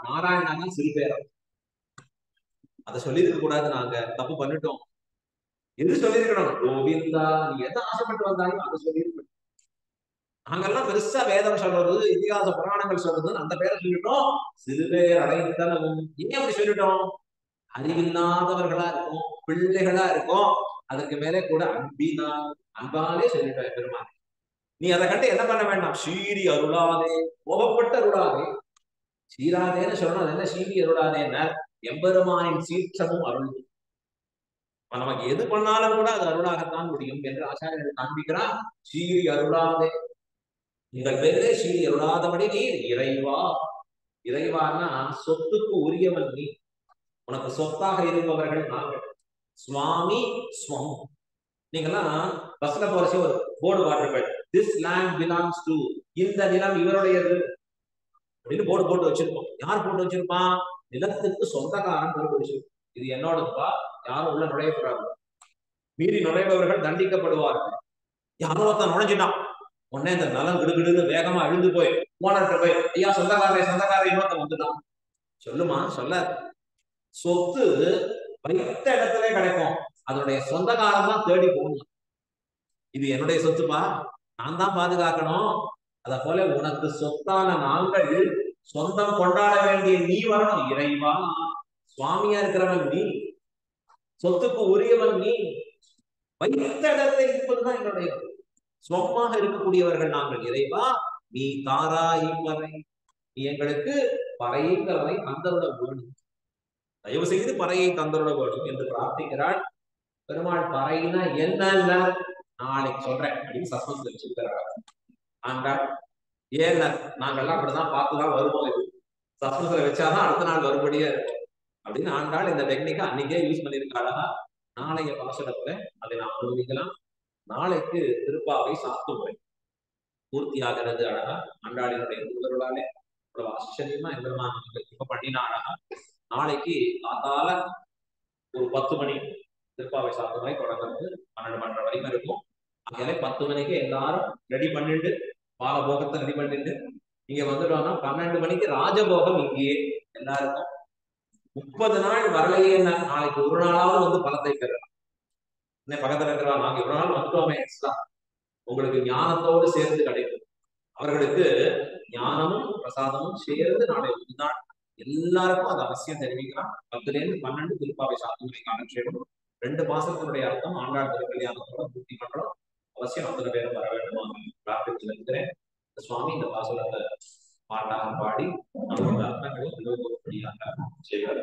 நாராயணா சிறு பேரம் அதை சொல்லியிருக்க கூடாது நாங்க தப்பு பண்ணிட்டோம் எது சொல்லியிருக்கணும் கோவிந்தா நீ எதை ஆசைப்பட்டு வந்தாலும் அதை சொல்லியிருக்கணும் நாங்கெல்லாம் பெருசா வேதம் சொல்றது இதிகாச புராணங்கள் சொல்றது அந்த பேரை சொல்லிட்டோம் சிறுபேர் அடைத்தனவும் ஏன் அப்படி சொல்லிட்டோம் அறிவில்லாதவர்களா இருக்கும் பிள்ளைகளா இருக்கும் அதுக்கு மேலே கூட அன்பினா அன்பாலே சொல்லிட்டோம் பெருமாள் நீ அதை கண்டு என்ன பண்ண வேண்டாம் சீரி அருளாதே கோபப்பட்டு அருளாதே சீராதேன்னு சொல்லணும் அது என்ன சீரி அருளாதேன்னா எம்பெருமானின் சீற்றமும் அருள் இப்ப நமக்கு எது பண்ணாலும் கூட அது அருளாகத்தான் முடியும் என்று ஆச்சாரியர்கள் காண்பிக்கிறார் சீரி அருளாதே உங்கள் பேரே சீரி அருளாதபடி நீ இறைவா இறைவான்னா சொத்துக்கு உரியவன் நீ உனக்கு சொத்தாக இருப்பவர்கள் நாங்கள் சுவாமி ஸ்வம் நீங்கெல்லாம் பஸ்ல போறச்சு ஒரு போர்டு வாட்டிருப்பேன் திஸ் லேண்ட் பிலாங்ஸ் டு இந்த நிலம் இவருடையது அப்படின்னு போர்டு போட்டு வச்சிருப்போம் யார் போட்டு வச்சிருப்பான் நிலத்துக்கு சொந்தக்காரன் போட்டு வச்சிருப்போம் இது என்னோடதுப்பா யாரும் உள்ள நுழையக்கூடாது மீறி நுழைபவர்கள் தண்டிக்கப்படுவார்கள் யாரோ ஒருத்தன் நுழைஞ்சிட்டான் உடனே இந்த நலம் கிடுகிடுன்னு வேகமா எழுந்து போய் ஓனர்கிட்ட போய் ஐயா சொந்தக்காரே சொந்தக்காரே இன்னொருத்தன் வந்துட்டான் சொல்லுமா சொல்ல சொத்து வைத்த இடத்துல கிடைக்கும் அதனுடைய சொந்தக்காரன் தான் தேடி போகணும் இது என்னுடைய சொத்துப்பா நான் தான் பாதுகாக்கணும் அத போல உனக்கு சொத்தான நாங்கள் சொந்தம் கொண்டாட வேண்டிய நீ வரணும் இறைவா சுவாமியா இருக்கிறவன் நீ சொத்துக்கு உரியவன் நீ வைத்த இடத்துல இருப்பதுதான் என்னுடைய சொமாக இருக்கக்கூடியவர்கள் நாங்கள் இறைவா நீ தாராய் பறை நீ எங்களுக்கு பறையங்களை தந்தருட வேணும் தயவு செய்து பறையை தந்தருட வேணும் என்று பிரார்த்திக்கிறாள் பெருமாள் பறையினா என்ன நாளைக்கு சொல்றேன் அப்படின்னு சஸ்பென்ஸ் வச்சிருக்கிறார் ஆண்டாள் ஏன் நாங்கெல்லாம் அப்படிதான் பார்த்துதான் வருவோம் இது சஸ்பென்ஸ்ல வச்சாதான் அடுத்த நாள் வரும்படியா இருக்கும் அப்படின்னு ஆண்டாள் இந்த டெக்னிக்கை அன்னைக்கே யூஸ் பண்ணியிருக்காளா நாளைய பாசனத்துல அதை நாம் அனுபவிக்கலாம் நாளைக்கு திருப்பாவை சாத்து முறை பூர்த்தி ஆகிறது அழகா ஆண்டாளினுடைய திருவருளாலே அவ்வளவு ஆச்சரியமா எம்பெருமான் இப்ப பண்ணினா அழகா நாளைக்கு காத்தால ஒரு பத்து மணி திருப்பாவை சாத்து முறை தொடங்குறது பன்னெண்டு மணி வரைக்கும் இருக்கும் அங்கே பத்து மணிக்கு எல்லாரும் ரெடி பண்ணிட்டு பாலபோகத்தை ரெடி பண்ணிட்டு இங்க வந்துட்டோம்னா பன்னெண்டு மணிக்கு ராஜபோகம் இங்கேயே எல்லாருக்கும் முப்பது நாள் வரலையே நாளைக்கு ஒரு நாளாவது வந்து பலத்தை பெறலாம் இன்னும் பக்கத்துல இருக்கிறா நாங்க இவ்வளவு நாள் வந்துட்டோமே எக்ஸ்ட்ரா உங்களுக்கு ஞானத்தோடு சேர்ந்து கிடைக்கும் அவர்களுக்கு ஞானமும் பிரசாதமும் சேர்ந்து நாளை ஒரு நாள் எல்லாருக்கும் அது அவசியம் தெரிவிக்கலாம் பத்துல இருந்து பன்னெண்டு திருப்பாவை சாத்துமுறை காலக்ஷேபம் ரெண்டு மாசத்தினுடைய அர்த்தம் ஆண்டாள் திருக்கல்யாணத்தோட பூர்த்தி பண்றோம் அவசியம் அத்தனை பேரும் வர வேண்டுமா பிரார்த்தித்து இருக்கிறேன் சுவாமி இந்த பாசுரத்தை பாட்டாக பாடி நம்மளோட அர்த்தங்களை அனுபவப்படியாக செய்வார்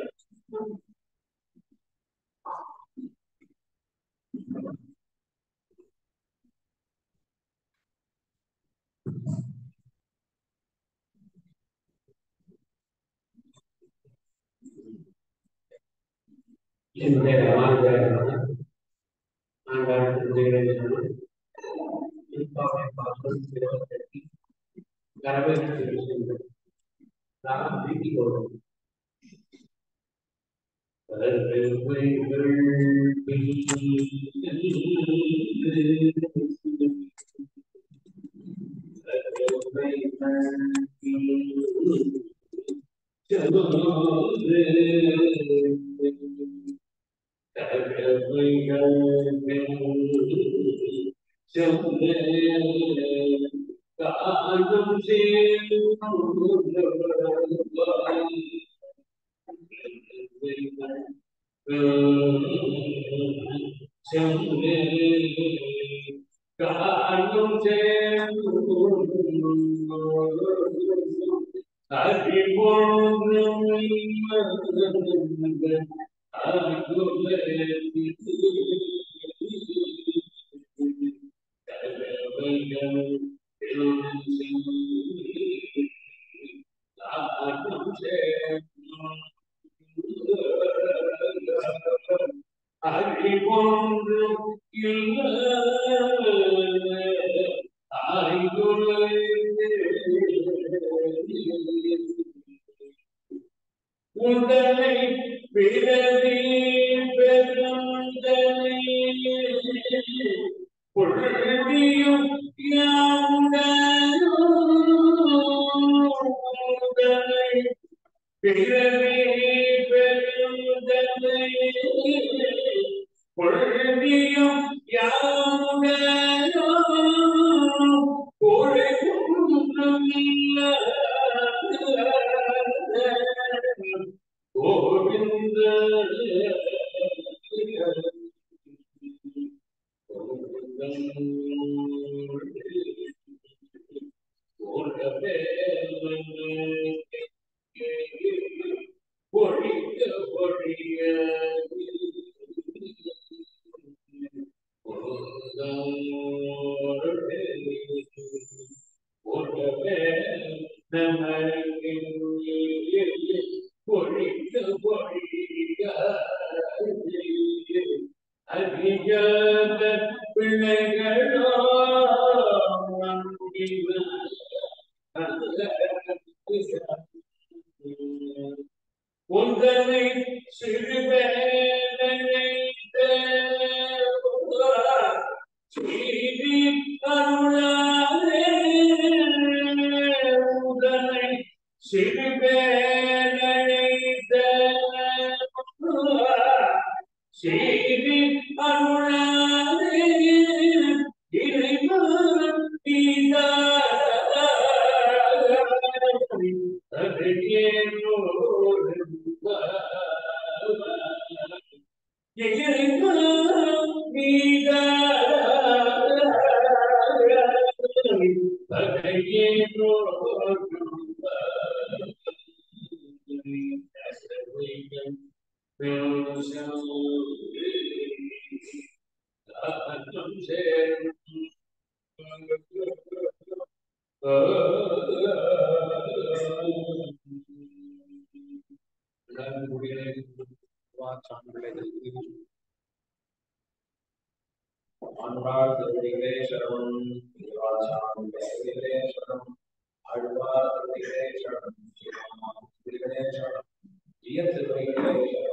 என்னுடைய வாழ்க்கையான ஆண்டாள் திருஜெகதேசனும் திருப்பாவை பாசம் இருபத்தெட்டு கரவேற்று நான் வீட்டிக் கொள்வோம் காலம் காலம் அறிவொன்று உடலை பிறவி பெருந்தனை பொழுதியும் உடலை பிறவி பெருந்தனை பொழுதியும் பொழிக்க பொழிய பொழிக்க பொழிய அறியாத பிள்ளைகளோ உந்தனை சிறுவேனைத்த செய்தி அருளாரே உதனை சிறுவேனைத்த செய்தி அருளாரே இறைவன் ஆண்டாள் திருவடிகளே சரணம் திருவாச்சாரம் திருவடிகளே சரணம் ஆழ்வார் திருவடிகளே சரணம் திருவடிகளே சரணம் ஜிய திருவடிகளே சரணம்